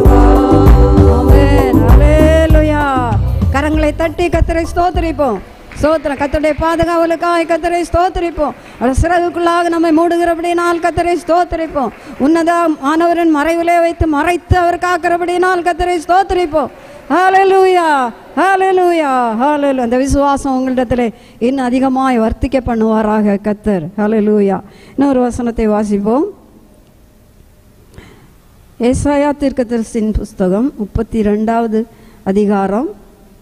மூடுவார் ஆமென். அல்லேலூயா. கரங்களை தட்டி கத்தரை ஸ்தோத்திரிப்போம் ஸ்தோத்திரம் கத்தருடைய பாதுகாவலுக்காய் கத்தரை ஸ்தோத்திரிப்போம் அவர் சிறகுக்குள்ளாக நம்மை மூடுகிறபடினால் கத்தரை ஸ்தோத்திரிப்போம் உன்னத மாணவரின் மறைவிலே வைத்து மறைத்து அவர் காக்கிறபடினால் கத்தரை ஸ்தோத்திரிப்போம் ஹalleluya ஹalleluya ஹalleluya அந்த விசுவாசம் உங்களிடத்தில் இன்னும் அதிகமாய் வர்த்திக்க பண்ணுவாராக கத்தர் ஹalleluya இன்னொரு வசனத்தை வாசிப்போம் ஏசாயா தீர்க்கதரிசியின் புஸ்தகம் முப்பத்தி ரெண்டாவது அதிகாரம்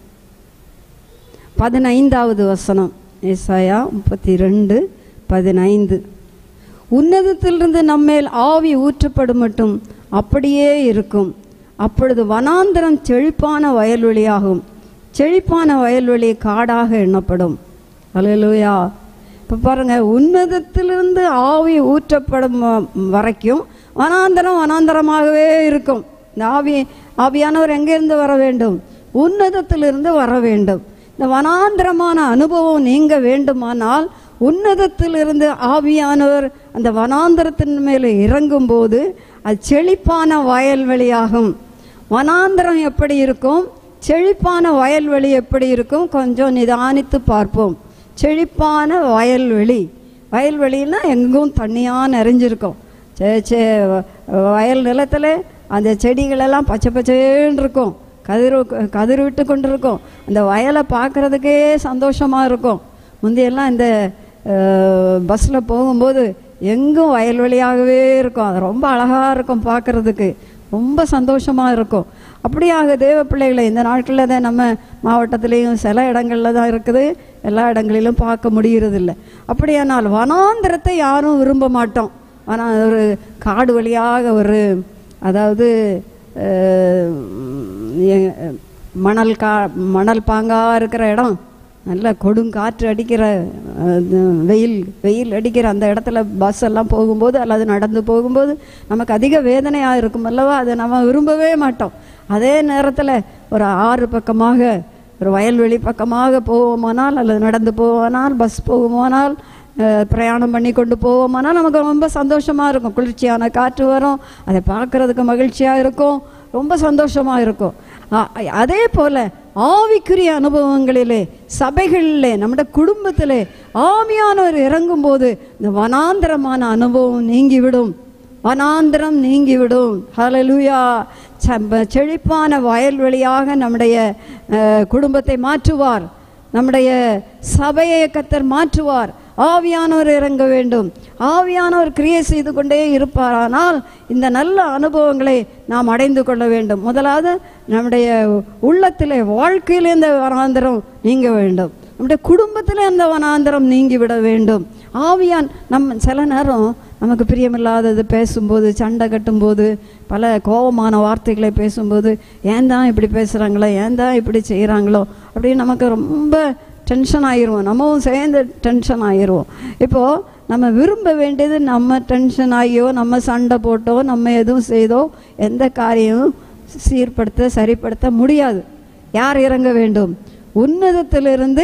பதினைந்தாவது வசனம் ஏசாயா முப்பத்தி ரெண்டு பதினைந்து உன்னதத்திலிருந்து நம்மேல் ஆவி ஊற்றப்படும் மட்டும் அப்படியே இருக்கும் அப்பொழுது வனாந்தரம் செழிப்பான வயல்வெளியாகும் செழிப்பான வயல்வெளி காடாக எண்ணப்படும் அல்லேலூயா இப்போ பாருங்க உன்னதத்திலிருந்து ஆவி ஊற்றப்படும் வ- வரைக்கும் வனாந்தரம் வனாந்தரமாகவே இருக்கும் இந்த ஆவி ஆவியானவர் எங்கேருந்து வர வேண்டும் உன்னதத்திலிருந்து வர வேண்டும் இந்த வனாந்தரமான அனுபவம் நீங்க வேண்டுமானால் உன்னதத்திலிருந்து ஆவியானவர் அந்த வனாந்தரத்தின் மேலே இறங்கும்போது அது செழிப்பான வயல்வெளியாகும் வனாந்தரம் எப்படி இருக்கும் செழிப்பான வயல்வெளி எப்படி இருக்கும் கொஞ்சம் நிதானித்து பார்ப்போம் செழிப்பான வயல்வெளி வயல்வெளின்னா எங்கும் தண்ணியாக நிறைஞ்சிருக்கும் சே சே வ- வயல் நிலத்தில் அந்த செடிகளெல்லாம் பச்சை பச்சேன்னு இருக்கும் கதிர் கதிர் விட்டு கொண்டு இருக்கும் அந்த வயலை பார்க்குறதுக்கே சந்தோஷமாக இருக்கும் முந்தையெல்லாம் இந்த பஸ்ஸில் போகும்போது எங்கும் வயல்வெளியாகவே இருக்கும் அது ரொம்ப அழகாக இருக்கும் பார்க்குறதுக்கு ரொம்ப சந்தோஷமாக இருக்கும் அப்படியாக தேவ பிள்ளைகளை இந்த நாட்களில் தான் நம்ம மாவட்டத்திலையும் சில இடங்களில் தான் இருக்குது எல்லா இடங்களிலும் பார்க்க முடிகிறதில்ல அப்படியானால் வனாந்திரத்தை யாரும் விரும்ப மாட்டோம் ஆனால் ஒரு காடு வழியாக ஒரு அதாவது அஹ், எ- மணல் கா மணல் பாங்காக இருக்கிற இடம் நல்ல கொடுங்காற்று அடிக்கிற அஹ், வெயில் வெயில் அடிக்கிற அந்த இடத்துல பஸ் எல்லாம் போகும்போது அல்லது நடந்து போகும்போது நமக்கு அதிக வேதனையாக இருக்கும் அல்லவா அதை நம்ம விரும்பவே மாட்டோம் அதே நேரத்தில் ஒரு ஆறு பக்கமாக ஒரு வயல்வெளி பக்கமாக போவோமானால் அல்லது நடந்து போவோமானால் பஸ் போகுமானால் அஹ், பிரயாணம் பண்ணி கொண்டு போவோமானால் நமக்கு ரொம்ப சந்தோஷமாக இருக்கும் குளிர்ச்சியான காற்று வரும் அதை பார்க்கறதுக்கு மகிழ்ச்சியாக இருக்கும் ரொம்ப சந்தோஷமாக இருக்கும் அ- அதே போல் ஆவிக்குரிய அனுபவங்களிலே சபைகளிலே நம்முடைய குடும்பத்திலே ஆவியானவர் இறங்கும்போது இந்த வனாந்தரமான அனுபவம் நீங்கிவிடும் வனாந்திரம் நீங்கிவிடும் ஹalleluya ச- செழிப்பான வயல்வெளியாக நம்முடைய அஹ், குடும்பத்தை மாற்றுவார் நம்முடைய சபையை கத்தர் மாற்றுவார் ஆவியானவர் இறங்க வேண்டும் ஆவியானவர் கிரியை செய்து கொண்டே இருப்பாரானால் இந்த நல்ல அனுபவங்களை நாம் அடைந்து கொள்ள வேண்டும் முதலாவது நம்முடைய உள்ளத்திலே வாழ்க்கையிலே இந்த வனாந்திரம் நீங்க வேண்டும் நம்முடைய குடும்பத்திலே அந்த வனாந்திரம் நீங்கிவிட வேண்டும் ஆவியான் நம்ம சில நேரம் நமக்கு பிரியமில்லாதது பேசும்போது சண்டை கட்டும்போது பல கோபமான வார்த்தைகளை பேசும்போது ஏன் தான் இப்படி பேசுகிறாங்களோ ஏன் தான் இப்படி செய்கிறாங்களோ அப்படின்னு நமக்கு ரொம்ப டென்ஷன் ஆயிடுவோம் நம்மவும் சேர்ந்து டென்ஷன் ஆயிடுவோம் இப்போது நம்ம விரும்ப வேண்டியது நம்ம டென்ஷன் ஆகியோ நம்ம சண்டை போட்டோ நம்ம எதுவும் செய்தோ எந்த காரியமும் சீர்படுத்த சரிப்படுத்த முடியாது யார் இறங்க வேண்டும் உன்னதத்திலிருந்து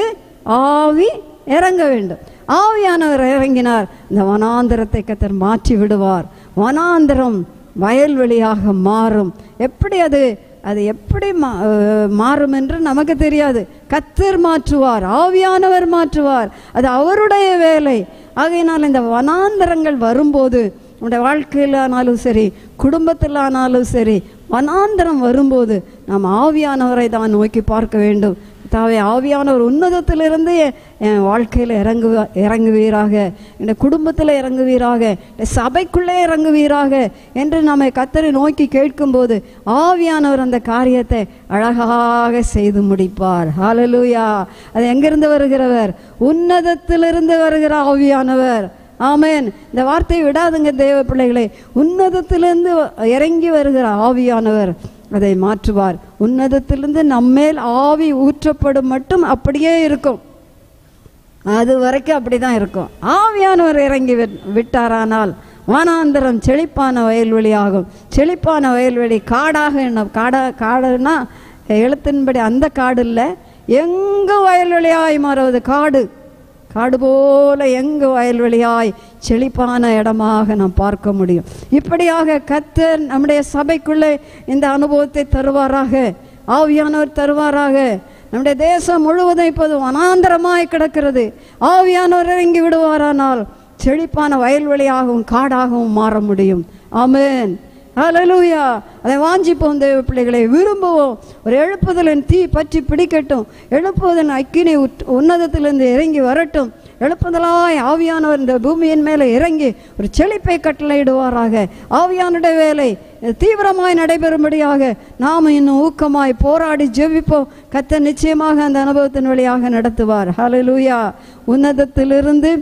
ஆவி இறங்க வேண்டும் ஆவியானவர் இறங்கினார் இந்த வனாந்திரத்தை கத்தர் மாற்றி விடுவார் வனாந்திரம் வயல்வெளியாக மாறும் எப்படி அது அது எப்படி மா- அஹ் மாறும் என்று நமக்கு தெரியாது கத்தர் மாற்றுவார் ஆவியானவர் மாற்றுவார் அது அவருடைய வேலை ஆகையினால் இந்த வனாந்தரங்கள் வரும்போது நம்முடைய வாழ்க்கையில் ஆனாலும் சரி குடும்பத்தில் ஆனாலும் சரி வனாந்தரம் வரும்போது நாம் ஆவியானவரை தான் நோக்கி பார்க்க வேண்டும் தாவே ஆவியானவர் உன்னதத்திலிருந்து என் என் வாழ்க்கையில் இறங்கு இறங்குவீராக என் குடும்பத்தில் இறங்குவீராக என் சபைக்குள்ளே இறங்குவீராக என்று நம்மை கத்தரை நோக்கி கேட்கும்போது ஆவியானவர் அந்த காரியத்தை அழகாக செய்து முடிப்பார் ஹalleluya அது எங்கிருந்து வருகிறவர் உன்னதத்திலிருந்து வருகிற ஆவியானவர் ஆமென் இந்த வார்த்தையை விடாதுங்க தேவ பிள்ளைகளே உன்னதத்திலிருந்து இறங்கி வருகிற ஆவியானவர் அதை மாற்றுவார் உன்னதத்திலிருந்து நம்மேல் ஆவி ஊற்றப்படும் மட்டும் அப்படியே இருக்கும் அது வரைக்கும் அப்படிதான் இருக்கும் ஆவியானவர் இறங்கி விட்- விட்டாரானால் வனாந்தரம் செழிப்பான வயல்வெளியாகும் செழிப்பான வயல்வெளி காடாக என்ன காடா காடுன்னா எழுத்தின்படி அந்த காடு இல்லை எங்கு வயல்வெளியாய் மாறுவது காடு காடு போல எங்கு வயல்வெளியாய் செழிப்பான இடமாக நாம் பார்க்க முடியும் இப்படியாக கத்தர் நம்முடைய சபைக்குள்ளே இந்த அனுபவத்தை தருவாராக ஆவியானவர் தருவாராக நம்முடைய தேசம் முழுவதும் இப்போது வனாந்தரமாய் கிடக்கிறது ஆவியானவர் இறங்கி விடுவாரானால் செழிப்பான வயல்வெளியாகவும் காடாகவும் மாற முடியும் ஆமென் ஹalleluya அதை வாஞ்சிப்போம் தேவ பிள்ளைகளை விரும்புவோம் ஒரு எழுப்புதலின் தீ பற்றி பிடிக்கட்டும் எழுப்புவதன் அக்கினி உத்- உன்னதத்திலிருந்து இறங்கி வரட்டும் எழுப்புதலாய் ஆவியானவர் இந்த பூமியின் மேலே இறங்கி ஒரு செழிப்பை கட்டளையிடுவாராக ஆவியானுடைய வேலை தீவிரமாய் நடைபெறும்படியாக நாம் இன்னும் ஊக்கமாய் போராடி ஜெபிப்போம் கத்த நிச்சயமாக அந்த அனுபவத்தின் வழியாக நடத்துவார் ஹalleluya உன்னதத்திலிருந்து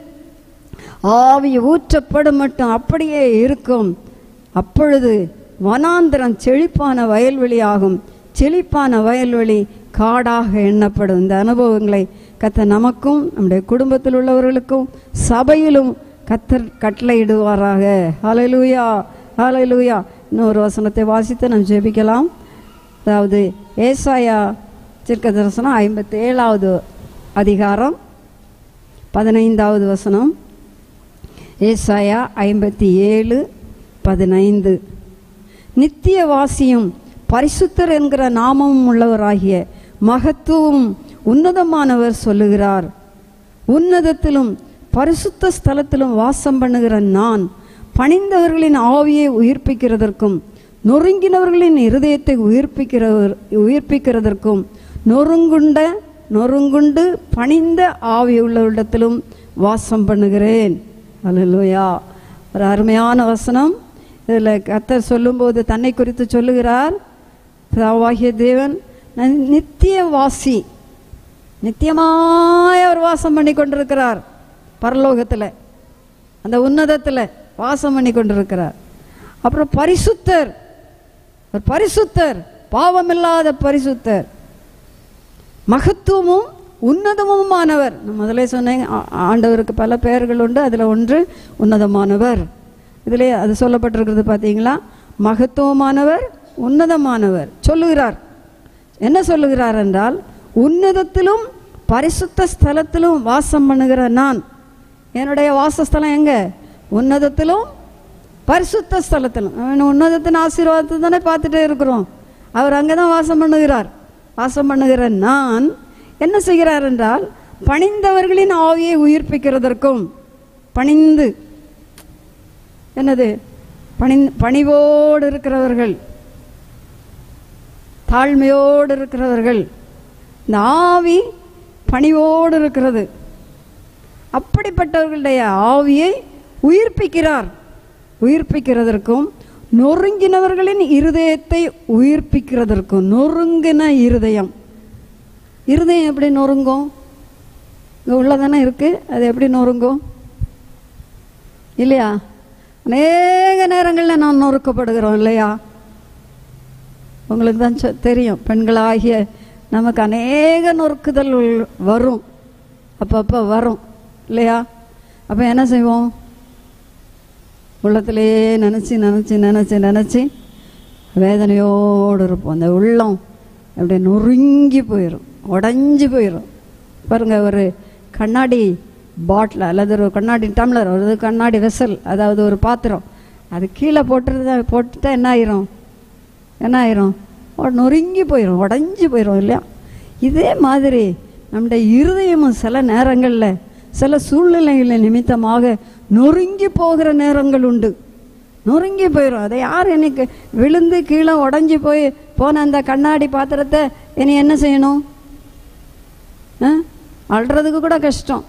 ஆவி ஊற்றப்படும் மட்டும் அப்படியே இருக்கும் அப்பொழுது வனாந்திரம் செழிப்பான வயல்வெளியாகும் செழிப்பான வயல்வெளி காடாக எண்ணப்படும் இந்த அனுபவங்களை கத்த நமக்கும் நம்முடைய குடும்பத்தில் உள்ளவர்களுக்கும் சபையிலும் கத்தர் கட்டளையிடுவாராக ஹalleluya ஹalleluya இன்னொரு வசனத்தை வாசித்து நாம் ஜெபிக்கலாம் அதாவது ஏசாயா தீர்க்க தரிசனம் ஐம்பத்தி ஏழாவது அதிகாரம் பதினைந்தாவது வசனம் ஏசாயா ஐம்பத்தி ஏழு பதினைந்து நித்தியவாசியும் பரிசுத்தர் என்கிற நாமமும் உள்ளவராகிய மகத்துவம் உன்னதமானவர் சொல்லுகிறார் உன்னதத்திலும் பரிசுத்த ஸ்தலத்திலும் வாசம் பண்ணுகிற நான் பணிந்தவர்களின் ஆவியை உயிர்ப்பிக்கிறதற்கும் நொறுங்கினவர்களின் இருதயத்தை உயிர்ப்பிக்கிறவர் உயிர்ப்பிக்கிறதற்கும் நொறுங்குண்ட நொறுங்குண்டு பணிந்த ஆவி உள்ளவரிடத்திலும் வாசம் பண்ணுகிறேன் அல்லேலூயா ஒரு அருமையான வசனம் இதில் கத்தர் சொல்லும்போது தன்னை குறித்து சொல்லுகிறார் பிதாவாகிய தேவன் நான் நித்திய வாசி நித்தியமாய் அவர் வாசம் பண்ணி கொண்டிருக்கிறார் பரலோகத்தில் அந்த உன்னதத்தில் வாசம் பண்ணி கொண்டிருக்கிறார் அப்புறம் பரிசுத்தர் ஒரு பரிசுத்தர் பாவமில்லாத பரிசுத்தர் மகத்துவமும் உன்னதமுமானவர் நான் முதலே சொன்னேன் ஆ- ஆண்டவருக்கு பல பெயர்கள் உண்டு அதில் ஒன்று உன்னதமானவர் இதிலே அது சொல்லப்பட்டிருக்கிறது பார்த்தீங்களா மகத்துவமானவர் உன்னதமானவர் சொல்லுகிறார் என்ன சொல்லுகிறார் என்றால் உன்னதத்திலும் பரிசுத்த ஸ்தலத்திலும் வாசம் பண்ணுகிற நான் என்னுடைய வாசஸ்தலம் எங்க உன்னதத்திலும் பரிசுத்த ஸ்தலத்திலும் அவன் உன்னதத்தின் ஆசீர்வாதத்தை தானே பார்த்துட்டே இருக்கிறோம் அவர் அங்கே தான் வாசம் பண்ணுகிறார் வாசம் பண்ணுகிற நான் என்ன செய்கிறார் என்றால் பணிந்தவர்களின் ஆவியை உயிர்ப்பிக்கிறதற்கும் பணிந்து என்னது பணி பணிவோடு இருக்கிறவர்கள் தாழ்மையோடு இருக்கிறவர்கள் இந்த ஆவி பணிவோடு இருக்கிறது அப்படிப்பட்டவர்களுடைய ஆவியை உயிர்ப்பிக்கிறார் உயிர்ப்பிக்கிறதற்கும் நொறுங்கினவர்களின் இருதயத்தை உயிர்ப்பிக்கிறதற்கும் நொறுங்கின இருதயம் இருதயம் எப்படி நொறுங்கும் இங்கே உள்ளதானே இருக்கு அது எப்படி நொறுங்கும் இல்லையா அநேக நேரங்களில் நாம் நொறுக்கப்படுகிறோம் இல்லையா உங்களுக்கு தான் சொ- தெரியும் பெண்களாகிய நமக்கு அநேக நொறுக்குதல் உள்- வரும் அப்பப்போ வரும் இல்லையா அப்போ என்ன செய்வோம் உள்ளத்திலேயே நினச்சி நினச்சி நினச்சி நினச்சி வேதனையோடு இருப்போம் அந்த உள்ளம் அப்படியே நொறுங்கி போயிடும் உடஞ்சி போயிடும் பாருங்க ஒரு கண்ணாடி பாட்டில் அல்லது ஒரு கண்ணாடி டம்ளர் ஒரு கண்ணாடி வெசல் அதாவது ஒரு பாத்திரம் அது கீழே போட்டுருந்தா போட்டுட்டா என்ன ஆயிரும் என்ன ஆயிரும் உட- நொறுங்கி போயிடும் உடஞ்சி போயிடும் இல்லையா இதே மாதிரி நம்முடைய இருதயமும் சில நேரங்களில் சில சூழ்நிலைகளின் நிமித்தமாக நொறுங்கி போகிற நேரங்கள் உண்டு நொறுங்கி போயிடும் அதை யார் எனக்கு விழுந்து கீழே உடஞ்சி போய் போன அந்த கண்ணாடி பாத்திரத்தை இனி என்ன செய்யணும் ஆ? அள்ளுறதுக்கு கூட கஷ்டம்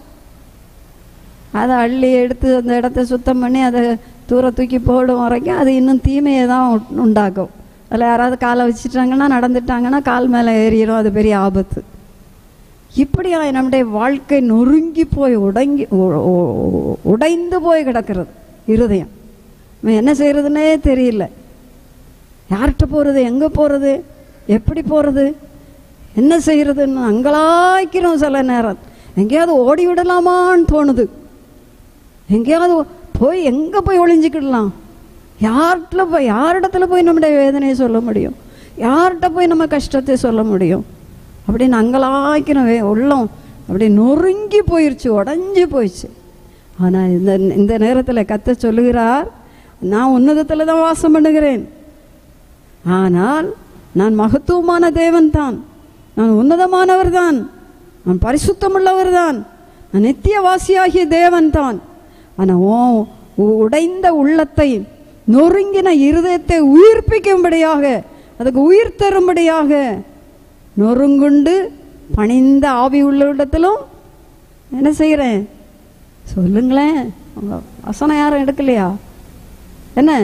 அதை அள்ளி எடுத்து அந்த இடத்த சுத்தம் பண்ணி அதை தூர தூக்கி போடும் வரைக்கும் அது இன்னும் தீமையை தான் உண்- உண்டாக்கும் அதில் யாராவது காலை வச்சுட்டாங்கன்னா நடந்துட்டாங்கன்னா கால் மேலே ஏறிடும் அது பெரிய ஆபத்து இப்படியா நம்முடைய வாழ்க்கை நொறுங்கி போய் உடங்கி உ- உ- உடைந்து போய் கிடக்கிறது இருதயம் நம்ம என்ன செய்யறதுன்னே தெரியல யார்கிட்ட போகிறது எங்கே போகிறது எப்படி போகிறது என்ன செய்யறதுன்னு அங்கலாய்க்கிறோம் சில நேரம் எங்கேயாவது ஓடி விடலாமான்னு தோணுது எங்கேயாவது போய் எங்கே போய் ஒளிஞ்சிக்கிடலாம் யார்கிட்ட போய் யாரிடத்துல போய் நம்முடைய வேதனையை சொல்ல முடியும் யார்கிட்ட போய் நம்ம கஷ்டத்தை சொல்ல முடியும் அப்படின்னு அங்கலாய்க்கிறோம் வே- உள்ளம் அப்படி நொறுங்கி போயிடுச்சு உடஞ்சி போயிடுச்சு ஆனால் இந்த இந்த நேரத்தில் கத்த சொல்லுகிறார் நான் உன்னதத்தில் தான் வாசம் பண்ணுகிறேன் ஆனால் நான் மகத்துவமான தேவன் தான் நான் உன்னதமானவர் தான் நான் பரிசுத்தமுள்ளவர் தான் நான் நித்தியவாசியாகிய தேவன் தான் ஆனால் ஓ உ- உடைந்த உள்ளத்தை நொறுங்கின இருதயத்தை உயிர்ப்பிக்கும்படியாக அதுக்கு உயிர் தரும்படியாக நொறுங்குண்டு பணிந்த ஆவி உள்ள இடத்திலும் என்ன செய்கிறேன் சொல்லுங்களேன் உங்க வசனம் யாரும் எடுக்கலையா என்ன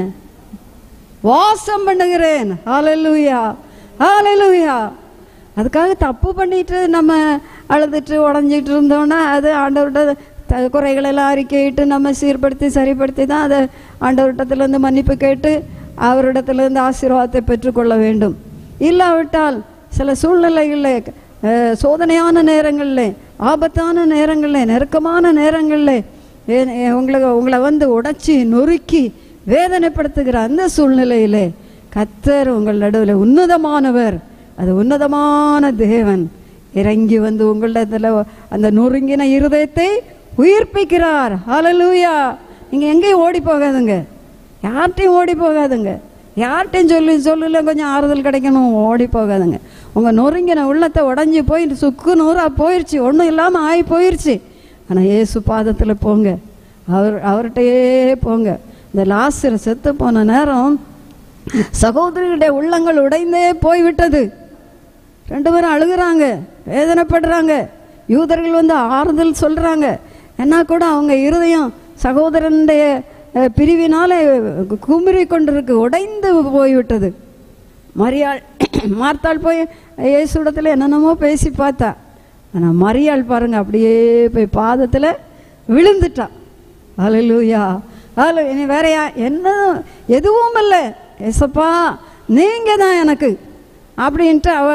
வாசம் பண்ணுகிறேன் ஹalleluya ஹalleluya அதுக்காக தப்பு பண்ணிட்டு நம்ம அழுதுட்டு உடஞ்சிட்டு இருந்தோம்னா அது ஆண்டவர்கிட்ட த- குறைகளெல்லாம் அறிக்கையிட்டு நம்ம சீர்படுத்தி சரிப்படுத்தி தான் அதை ஆண்டவரிடத்துலேருந்து மன்னிப்பு கேட்டு அவரிடத்துலேருந்து ஆசீர்வாதத்தை பெற்றுக்கொள்ள வேண்டும் இல்லாவிட்டால் சில சூழ்நிலைகளில் அஹ், சோதனையான நேரங்களில் ஆபத்தான நேரங்களில் நெருக்கமான நேரங்களில் ஏ- ஏ- உங்களை உங்களை வந்து உடைச்சி நொறுக்கி வேதனைப்படுத்துகிற அந்த சூழ்நிலையிலே கத்தர் உங்கள் நடுவில் உன்னதமானவர் அது உன்னதமான தேவன் இறங்கி வந்து உங்களிடத்துல அந்த நொறுங்கின இருதயத்தை உயிர்ப்பிக்கிறார் ஹalleluya நீங்க எங்கேயும் ஓடி போகாதுங்க யார்கிட்டையும் ஓடி போகாதுங்க யார்கிட்டையும் சொல்லி சொல்லல கொஞ்சம் ஆறுதல் கிடைக்கணும் ஓடி போகாதுங்க உங்க நொறுங்கின உள்ளத்தை உடஞ்சி போய் சுக்கு நூறா போயிருச்சு ஒன்றும் இல்லாமல் ஆகி போயிருச்சு ஆனால் இயேசு பாதத்தில் போங்க அவர் அவர்கிட்டயே போங்க இந்த லாஸ்டர் செத்து போன நேரம் சகோதரிகளுடைய உள்ளங்கள் உடைந்தே போய்விட்டது ரெண்டு பேரும் அழுகுறாங்க வேதனைப்படுறாங்க யூதர்கள் வந்து ஆறுதல் சொல்றாங்க என்ன கூட அவங்க இருதயம் சகோதரனுடைய அஹ், பிரிவினால குமுறி கொண்டிருக்கு உடைந்து போய்விட்டது மரியாள் மார்த்தாள் போய் இயேசுடத்தில் என்னென்னமோ பேசி பார்த்தா ஆனால் மரியாள் பாருங்க அப்படியே போய் பாதத்தில் விழுந்துட்டா ஹalleluya ஹalleluya இனி வேறயா என்ன எதுவும் இல்லை ஏசப்பா நீங்க தான் எனக்கு அப்படின்ட்டு அவ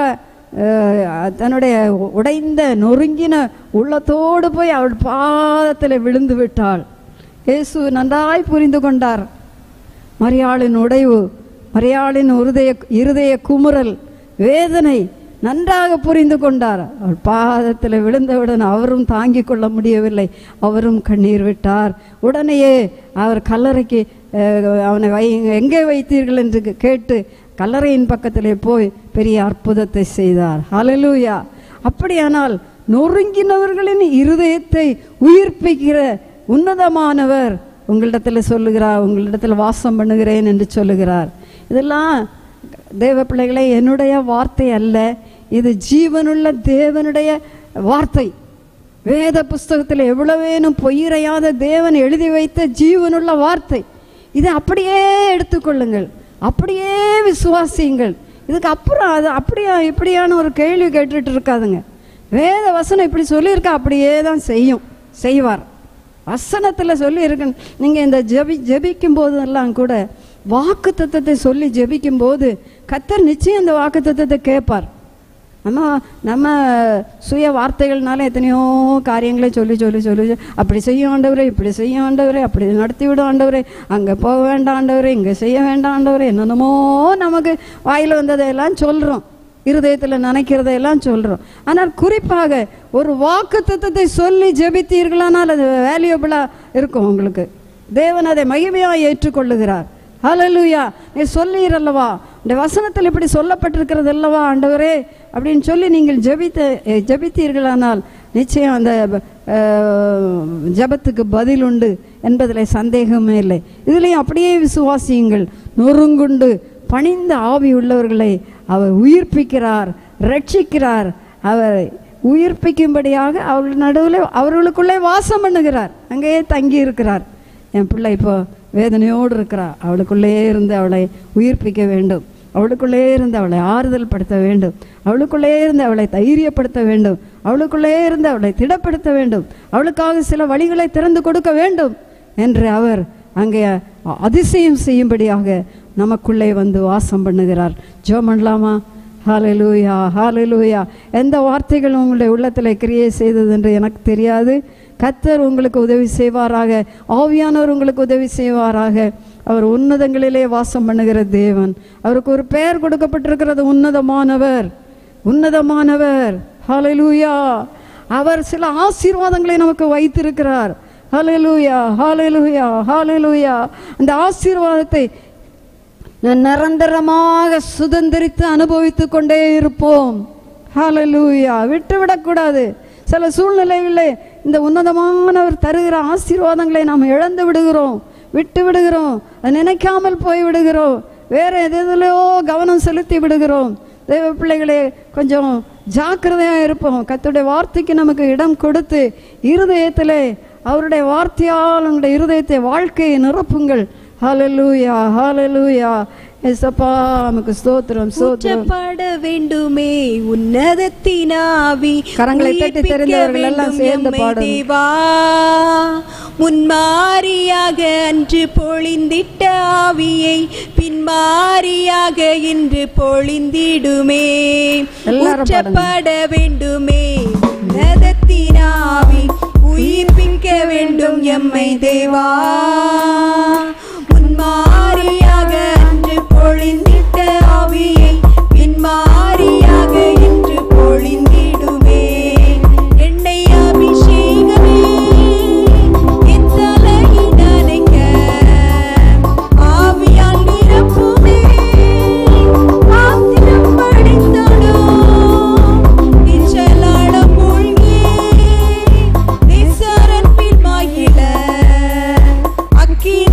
அஹ், தன்னுடைய உடைந்த நொறுங்கின உள்ளத்தோடு போய் அவள் பாதத்தில் விழுந்து விட்டாள் இயேசு நன்றாய் புரிந்து கொண்டார் மரியாளின் உடைவு மரியாளின் இருதய இருதய குமுறல் வேதனை நன்றாக புரிந்து கொண்டார் அவள் பாதத்தில் விழுந்தவுடன் அவரும் தாங்கிக் கொள்ள முடியவில்லை அவரும் கண்ணீர் விட்டார் உடனேயே அவர் கல்லறைக்கு அஹ், அவனை வை எங்கே வைத்தீர்கள் என்று கேட்டு கல்லறையின் பக்கத்திலே போய் பெரிய அற்புதத்தை செய்தார் ஹalleluya அப்படியானால் நொறுங்கினவர்களின் இருதயத்தை உயிர்ப்பிக்கிற உன்னதமானவர் உங்களிடத்தில் சொல்லுகிறார் உங்களிடத்தில் வாசம் பண்ணுகிறேன் என்று சொல்லுகிறார் இதெல்லாம் தேவ பிள்ளைகளே என்னுடைய வார்த்தை அல்ல இது ஜீவனுள்ள தேவனுடைய வார்த்தை வேத புஸ்தகத்தில் எவ்வளவேனும் பொய்யிறையாத தேவன் எழுதி வைத்த ஜீவனுள்ள வார்த்தை இதை அப்படியே எடுத்துக்கொள்ளுங்கள் அப்படியே விசுவாசியுங்கள் இதுக்கு அப்புறம் அது அப்படியா இப்படியான ஒரு கேள்வி கேட்டுட்டு இருக்காதுங்க வேத வசனம் இப்படி சொல்லியிருக்கா அப்படியே தான் செய்யும் செய்வார் வசனத்தில் சொல்லி இருக்கு நீங்கள் இந்த ஜெபி ஜெபிக்கும் போதெல்லாம் கூட வாக்கு தத்துவத்தை சொல்லி ஜெபிக்கும் போது கத்தர் நிச்சயம் இந்த வாக்கு தத்துவத்தை கேட்பார் நம்ம நம்ம சுய வார்த்தைகள்னால எத்தனையோ காரியங்களை சொல்லி சொல்லி சொல்லி சொல்லி, அப்படி செய்ய ஆண்டவரே இப்படி செய்ய ஆண்டவரே அப்படி நடத்தி விடும் ஆண்டவரே அங்கே போக வேண்டாம் ஆண்டவரே இங்கே செய்ய வேண்டாம் ஆண்டவரே என்னென்னமோ நமக்கு வாயில் வந்ததையெல்லாம் சொல்கிறோம் இருதயத்தில் நினைக்கிறதையெல்லாம் சொல்கிறோம் ஆனால் குறிப்பாக ஒரு வாக்கு தத்துவத்தை சொல்லி ஜெபித்தீர்களானால் அது வேல்யூபிளாக இருக்கும் உங்களுக்கு தேவன் அதை மகிமையாக ஏற்றுக்கொள்ளுகிறார் ஹalleluya நீ சொல்லீரல்லவா இந்த வசனத்தில் இப்படி சொல்லப்பட்டிருக்கிறது அல்லவா ஆண்டவரே அப்படின்னு சொல்லி நீங்கள் ஜெபித்த எ, ஜெபித்தீர்களானால் நிச்சயம் அந்த அஹ், ஜெபத்துக்கு பதில் உண்டு என்பதில் சந்தேகமே இல்லை இதுலேயும் அப்படியே விசுவாசியுங்கள் நொறுங்குண்டு பணிந்த ஆவி உள்ளவர்களை அவர் உயிர்ப்பிக்கிறார் ரட்சிக்கிறார் அவர் உயிர்ப்பிக்கும்படியாக அவர்கள் நடுவில் அவர்களுக்குள்ளே வாசம் பண்ணுகிறார் அங்கேயே தங்கி இருக்கிறார் என் பிள்ளை இப்போ வேதனையோடு இருக்கிறா அவளுக்குள்ளே இருந்து அவளை உயிர்ப்பிக்க வேண்டும் அவளுக்குள்ளே இருந்து அவளை ஆறுதல் படுத்த வேண்டும் அவளுக்குள்ளே இருந்து அவளை தைரியப்படுத்த வேண்டும் அவளுக்குள்ளே இருந்து அவளை திடப்படுத்த வேண்டும் அவளுக்காக சில வழிகளை திறந்து கொடுக்க வேண்டும் என்று அவர் அங்கே அதிசயம் செய்யும்படியாக நமக்குள்ளே வந்து வாசம் பண்ணுகிறார் ஜோ பண்ணலாமா ஹalleluya ஹalleluya எந்த வார்த்தைகள் உங்களுடைய உள்ளத்தில் கிரியை செய்தது என்று எனக்கு தெரியாது கத்தர் உங்களுக்கு உதவி செய்வாராக ஆவியானவர் உங்களுக்கு உதவி செய்வாராக அவர் உன்னதங்களிலே வாசம் பண்ணுகிற தேவன் அவருக்கு ஒரு பெயர் கொடுக்கப்பட்டிருக்கிறது உன்னதமானவர் உன்னதமானவர் ஹalleluya அவர் சில ஆசீர்வாதங்களை நமக்கு வைத்திருக்கிறார் ஹalleluya ஹalleluya ஹalleluya அந்த ஆசீர்வாதத்தை நிரந்தரமாக சுதந்திரித்து அனுபவித்துக் கொண்டே இருப்போம் ஹalleluya விட்டு விடக்கூடாது சில சூழ்நிலைகளிலே இந்த உன்னதமானவர் தருகிற ஆசீர்வாதங்களை நாம் இழந்து விடுகிறோம் விட்டு விடுகிறோம் அதை நினைக்காமல் போய் விடுகிறோம் வேற எதுலையோ கவனம் செலுத்தி விடுகிறோம் தேவ பிள்ளைகளே கொஞ்சம் ஜாக்கிரதையா இருப்போம் கர்த்தருடைய வார்த்தைக்கு நமக்கு இடம் கொடுத்து இருதயத்திலே அவருடைய வார்த்தையால் உங்களுடைய இருதயத்தை வாழ்க்கையை நிரப்புங்கள் ஹalleluya ஹalleluya எசப்பா நமக்கு ஸ்தோத்திரம் ஸ்தோத்திரம் ஊற்றப்பட வேண்டுமே உன்னதத்தினாவி கரங்களை தட்டி உயிர்ப்பிக்க தெரிந்தவர்கள் எல்லாம் வேண்டும் சேர்ந்து எம்மை பாடுங்க. தேவா முன்மாரியாக அன்று பொழிந்திட்ட ஆவியை பின்மாரியாக இன்று பொழிந்திடுமே எல்லாரும் பாடுங்க. ஊற்றப்பட வேண்டுமே உன்னதத்தினாவி உயிர்ப்பிக்க வேண்டும் எம்மை தேவா முன்மாரியாக அன்று பொழிந்திட்ட ஆவியை பின்மாரியாக இன்று பொழிந்திடுமே எண்ணெய் அபிஷேகமே என் தலையில் நனைக்க ஆவியால் நிரப்புமே பாத்திரம் படித்தடும் நிச்சலாடம் மூழ்கி நிசரன் பின் மகிழ அக்கினி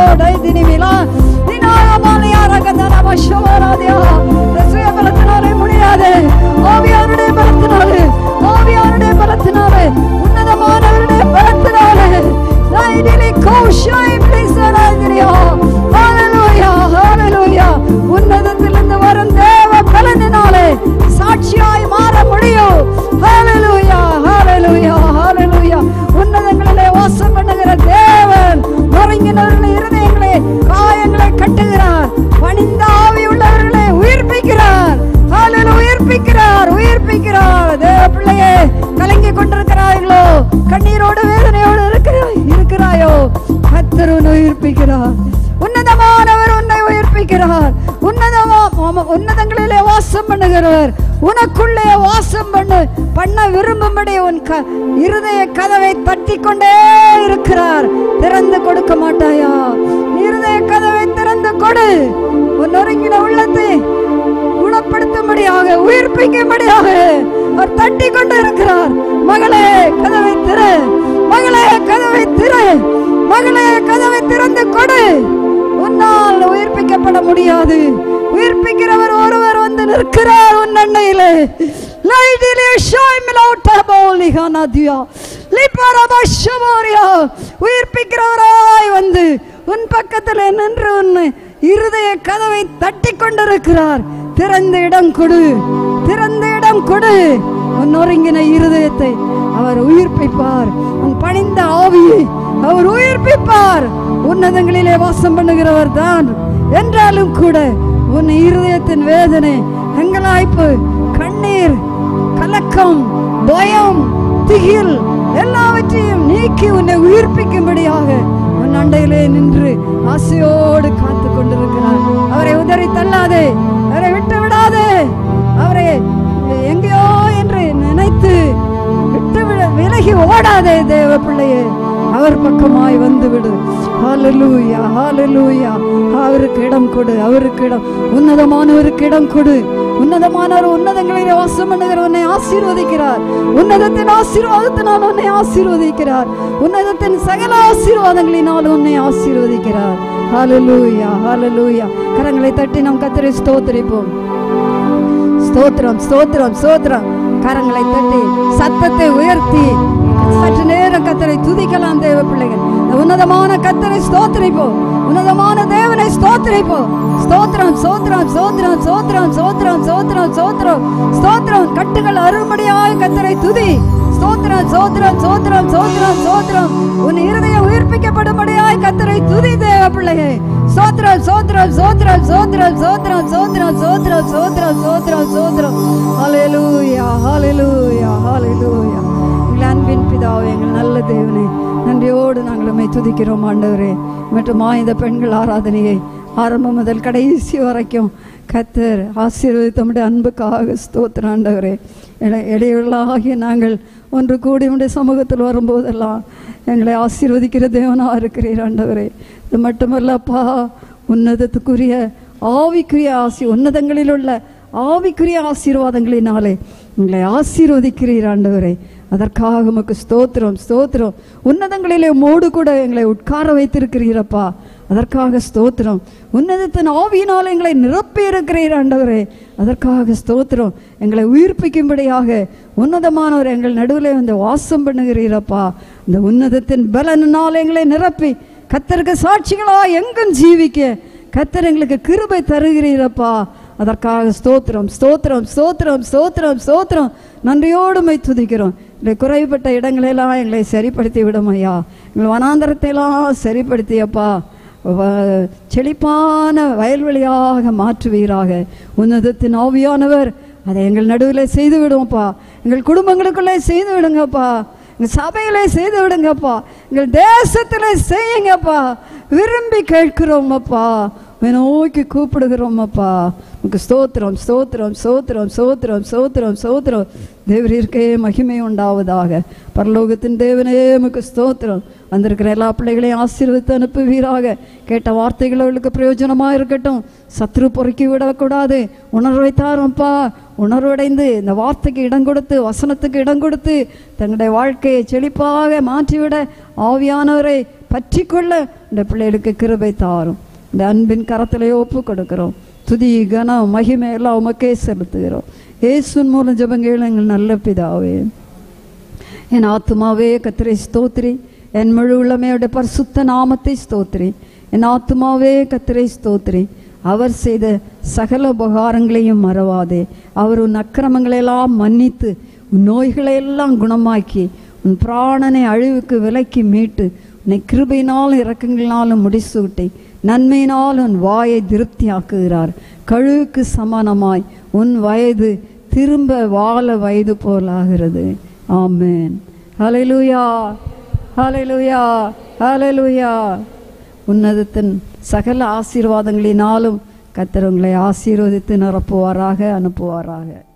டைதினி விழா சுயபலத்தினாலே முடியாது ஆவியாருடைய பலத்தினாலே ஆவியாருடைய பலத்தினாலே உன்னதமானவருடைய பலத்தினாலே தைரிலே கோஷாய் பிளிசடாதிரியா ஹalleluya ஹalleluya உன்னதத்திலிருந்து வரும் தேவ பலனினாலே சாட்சியாய் மாற முடியும் ஹalleluya ஹalleluya ஹalleluya உன்னதங்களிலே வாசம் பண்ணுகிற தேவன் நொறுங்கினவர்களை இருதயங்களே காயங்களை கட்டுகிறார் பணிந்த ஆவி உள்ளவர்களை உயிர்ப்பிக்கிறார் ஹalleluya உயிர்ப்பிக்கிறார் உயிர்ப்பிக்கிறார் தேவ பிள்ளையே கலங்கி கொண்டிருக்கிறார்களோ கண்ணீரோடு வேதனையோடு இருக்கிறாய் இருக்கிறாயோ கத்தர் உன்னை உயிர்ப்பிக்கிறார் உன்னதமானவர் உன்னை உயிர்ப்பிக்கிறார் உன்னதமா ஆமா, உன்னதங்களிலே வாசம் பண்ணுகிறவர் உனக்குள்ளே வாசம் பண்ணு பண்ண விரும்பும்படி உன் க இருதய கதவை தட்டி கொண்டே இருக்கிறார் திறந்து கொடுக்க மாட்டாயா இருதய கதவை திறந்து கொடு உன் நொறுங்கின உள்ளத்தை குணப்படுத்தும்படியாக உயிர்ப்பிக்கும்படியாக அவர் தட்டி கொண்டு இருக்கிறார் மகளே கதவை திற மகளே கதவை திற மகளே கதவை திறந்து கொடு உன்னால் உயிர்ப்பிக்கப்பட முடியாது உயிர்ப்பிக்கிறவர் ஒருவர் வந்து நிற்கிறார் உன் அண்டையிலே லைடிலே ஷாய்மிலோட்ட போலிகானாதியா லிப்பரபஷமோரியா உயிர்ப்பிக்கிறவராய் வந்து உன் பக்கத்தில் நின்று உன்னை இருதய கதவை தட்டி கொண்டிருக்கிறார் திறந்த இடம் கொடு திறந்த இடம் கொடு உன் நொறுங்கின இருதயத்தை அவர் உயிர்ப்பிப்பார் உன் பணிந்த ஆவியை அவர் உயிர்ப்பிப்பார் உன்னதங்களிலே வாசம் பண்ணுகிறவர் தான் என்றாலும் கூட உன் இருதயத்தின் வேதனை எங்களாய்ப்பு கண்ணீர் கலக்கம் பயம் திகில் எல்லாவற்றையும் நீக்கி உன்னை உயிர்ப்பிக்கும்படியாக உன் அண்டையிலே நின்று ஆசையோடு காத்து கொண்டிருக்கிறார் அவரை உதறி தள்ளாதே அவரை விட்டு விடாதே அவரை எங்கேயோ என்று நினைத்து விட்டு விட விலகி ஓடாதே தேவ பிள்ளையே அவர் பக்கமாய் வந்து விடு ஹalleluya ஹalleluya அவருக்கு இடம் கொடு அவருக்கு இடம் உன்னதமானவருக்கு இடம் கொடு உன்னதமானவர் உன்னதங்களிலே வாசம் பண்ணுகிற உன்னை ஆசீர்வதிக்கிறார் உன்னதத்தின் ஆசீர்வாதத்தினால் உன்னை ஆசீர்வதிக்கிறார் உன்னதத்தின் சகல ஆசீர்வாதங்களினால் உன்னை ஆசீர்வதிக்கிறார் ஹalleluya ஹalleluya கரங்களை தட்டி நாம் கத்தரை ஸ்தோத்திரிப்போம் ஸ்தோத்திரம் ஸ்தோத்திரம் ஸ்தோத்திரம் கரங்களை தட்டி சத்தத்தை உயர்த்தி சற்று நேரம் கத்தரை துதிக்கலாம் தேவ பிள்ளைகள் இந்த உன்னதமான கத்தரை ஸ்தோத்திரிப்போம் உன்னதமான தேவனை ஸ்தோத்திரிப்போம் ஸ்தோத்திரம் ஸ்தோத்திரம் ஸ்தோத்திரம் ஸ்தோத்திரம் ஸ்தோத்திரம் ஸ்தோத்திரம் ஸ்தோத்திரம் ஸ்தோத்திரம் கட்டுகள் அருள்மடியாய் கத்தரை துதி ஸ்தோத்திரம் ஸ்தோத்திரம் ஸ்தோத்திரம் ஸ்தோத்திரம் ஸ்தோத்திரம் உன் இருதயம் உயிர்ப்பிக்கப்படும்படியாய் கத்தரை துதி தேவ பிள்ளையே ஸ்தோத்திரம் ஸ்தோத்திரம் ஸ்தோத்திரம் ஸ்தோத்திரம் ஸ்தோத்திரம் ஸ்தோத்திரம் ஸ்தோத்திரம் ஸ்தோத்திரம் ஸ்தோத்திரம் ஸ்தோத்திரம் ஹalleluya ஹalleluya ஹalleluya எங்கள் அன்பின் பிதாவே எங்கள் நல்ல தேவனே நன்றியோடு நாங்கள் உம்மை துதிக்கிறோம் ஆண்டவரே மற்றும் இந்த பெண்கள் ஆராதனையை ஆரம்பம் முதல் கடைசி வரைக்கும் கத்தர் ஆசீர்வதித்த நம்முடைய அன்புக்காக ஸ்தோத்திரம் ஆண்டவரே இட- இடையுள்ளாகிய நாங்கள் ஒன்று கூடி உடைய சமூகத்தில் வரும்போதெல்லாம் எங்களை ஆசீர்வதிக்கிற தேவனாக இருக்கிறீர் ஆண்டவரே இது மட்டுமல்லப்பா உன்னதத்துக்குரிய ஆவிக்குரிய ஆசி உன்னதங்களில் உள்ள ஆவிக்குரிய ஆசீர்வாதங்களினாலே எங்களை ஆசீர்வதிக்கிறீர் ஆண்டவரே அதற்காக உமக்கு ஸ்தோத்திரம் ஸ்தோத்திரம் உன்னதங்களிலே மோடு கூட எங்களை உட்கார வைத்திருக்கிறீரப்பா அதற்காக ஸ்தோத்திரம் உன்னதத்தின் ஆவியினால் எங்களை நிரப்பி இருக்கிறீர் ஆண்டவரே அதற்காக ஸ்தோத்திரம் எங்களை உயிர்ப்பிக்கும்படியாக உன்னதமானவர் எங்கள் நடுவில் வந்து வாசம் பண்ணுகிறீரப்பா இந்த உன்னதத்தின் பலனால் எங்களை நிரப்பி கத்தருக்கு சாட்சிகளா எங்கும் ஜீவிக்க கத்தர் எங்களுக்கு கிருபை தருகிறீரப்பா அதற்காக ஸ்தோத்திரம் ஸ்தோத்திரம் ஸ்தோத்திரம் ஸ்தோத்திரம் ஸ்தோத்திரம் நன்றியோடு மை துதிக்கிறோம் இல்லை குறைபட்ட இடங்களெல்லாம் எங்களை சரிப்படுத்தி விடும் ஐயா எங்கள் வனாந்தரத்தை எல்லாம் சரிப்படுத்தியப்பா வ- செழிப்பான வயல்வெளியாக மாற்றுவீராக உன்னதத்தின் ஆவியானவர் அதை எங்கள் நடுவில் செய்து விடுவோம்ப்பா எங்கள் குடும்பங்களுக்குள்ளே செய்து விடுங்கப்பா எங்கள் சபையிலே செய்து விடுங்கப்பா எங்கள் தேசத்தில் செய்யுங்கப்பா விரும்பி கேட்கிறோம் அப்பா உம்மை நோக்கி கூப்பிடுகிறோம் அப்பா உனக்கு ஸ்தோத்திரம் ஸ்தோத்திரம் ஸ்தோத்திரம் ஸ்தோத்திரம் ஸ்தோத்திரம் ஸ்தோத்திரம் தேவரிற்கே மகிமை உண்டாவதாக பரலோகத்தின் தேவனே உமக்கு ஸ்தோத்திரம் வந்திருக்கிற எல்லா பிள்ளைகளையும் ஆசீர்வதித்து அனுப்புவீராக கேட்ட வார்த்தைகள் அவளுக்கு பிரயோஜனமாக இருக்கட்டும் சத்ரு பொறுக்கி விடக்கூடாது உணர்வை தாரும்ப்பா உணர்வடைந்து இந்த வார்த்தைக்கு இடம் கொடுத்து வசனத்துக்கு இடம் கொடுத்து தங்களுடைய வாழ்க்கையை செழிப்பாக மாற்றிவிட ஆவியானவரை பற்றி கொள்ள இந்த பிள்ளைகளுக்கு கிருபை தாரும் இந்த அன்பின் கரத்திலே ஒப்பு கொடுக்கிறோம் துதி கனம் மகிமை எல்லாம் உமக்கே செலுத்துகிறோம் இயேசுவின் மூலம் ஜெபங்கள் எங்கள் நல்ல பிதாவே என் ஆத்துமாவே கத்திரை ஸ்தோத்ரி என் முழு உள்ளமையோட பரிசுத்த நாமத்தை ஸ்தோத்ரி என் ஆத்துமாவே கத்திரை ஸ்தோத்ரி அவர் செய்த சகல உபகாரங்களையும் மறவாதே அவர் உன் அக்கிரமங்களையெல்லாம் மன்னித்து உன் நோய்களையெல்லாம் குணமாக்கி உன் பிராணனை அழிவுக்கு விலக்கி மீட்டு உன்னை கிருபையினாலும் இரக்கங்களினாலும் முடிசூட்டி நன்மையினால் உன் வாயை திருப்தியாக்குகிறார் கழுவுக்கு சமானமாய் உன் வயது திரும்ப வாழ வயது போலாகிறது ஆமென் ஹalleluya ஹalleluya ஹalleluya உன்னதத்தின் சகல ஆசீர்வாதங்களினாலும் கர்த்தர் உங்களை ஆசீர்வதித்து நிரப்புவாராக அனுப்புவாராக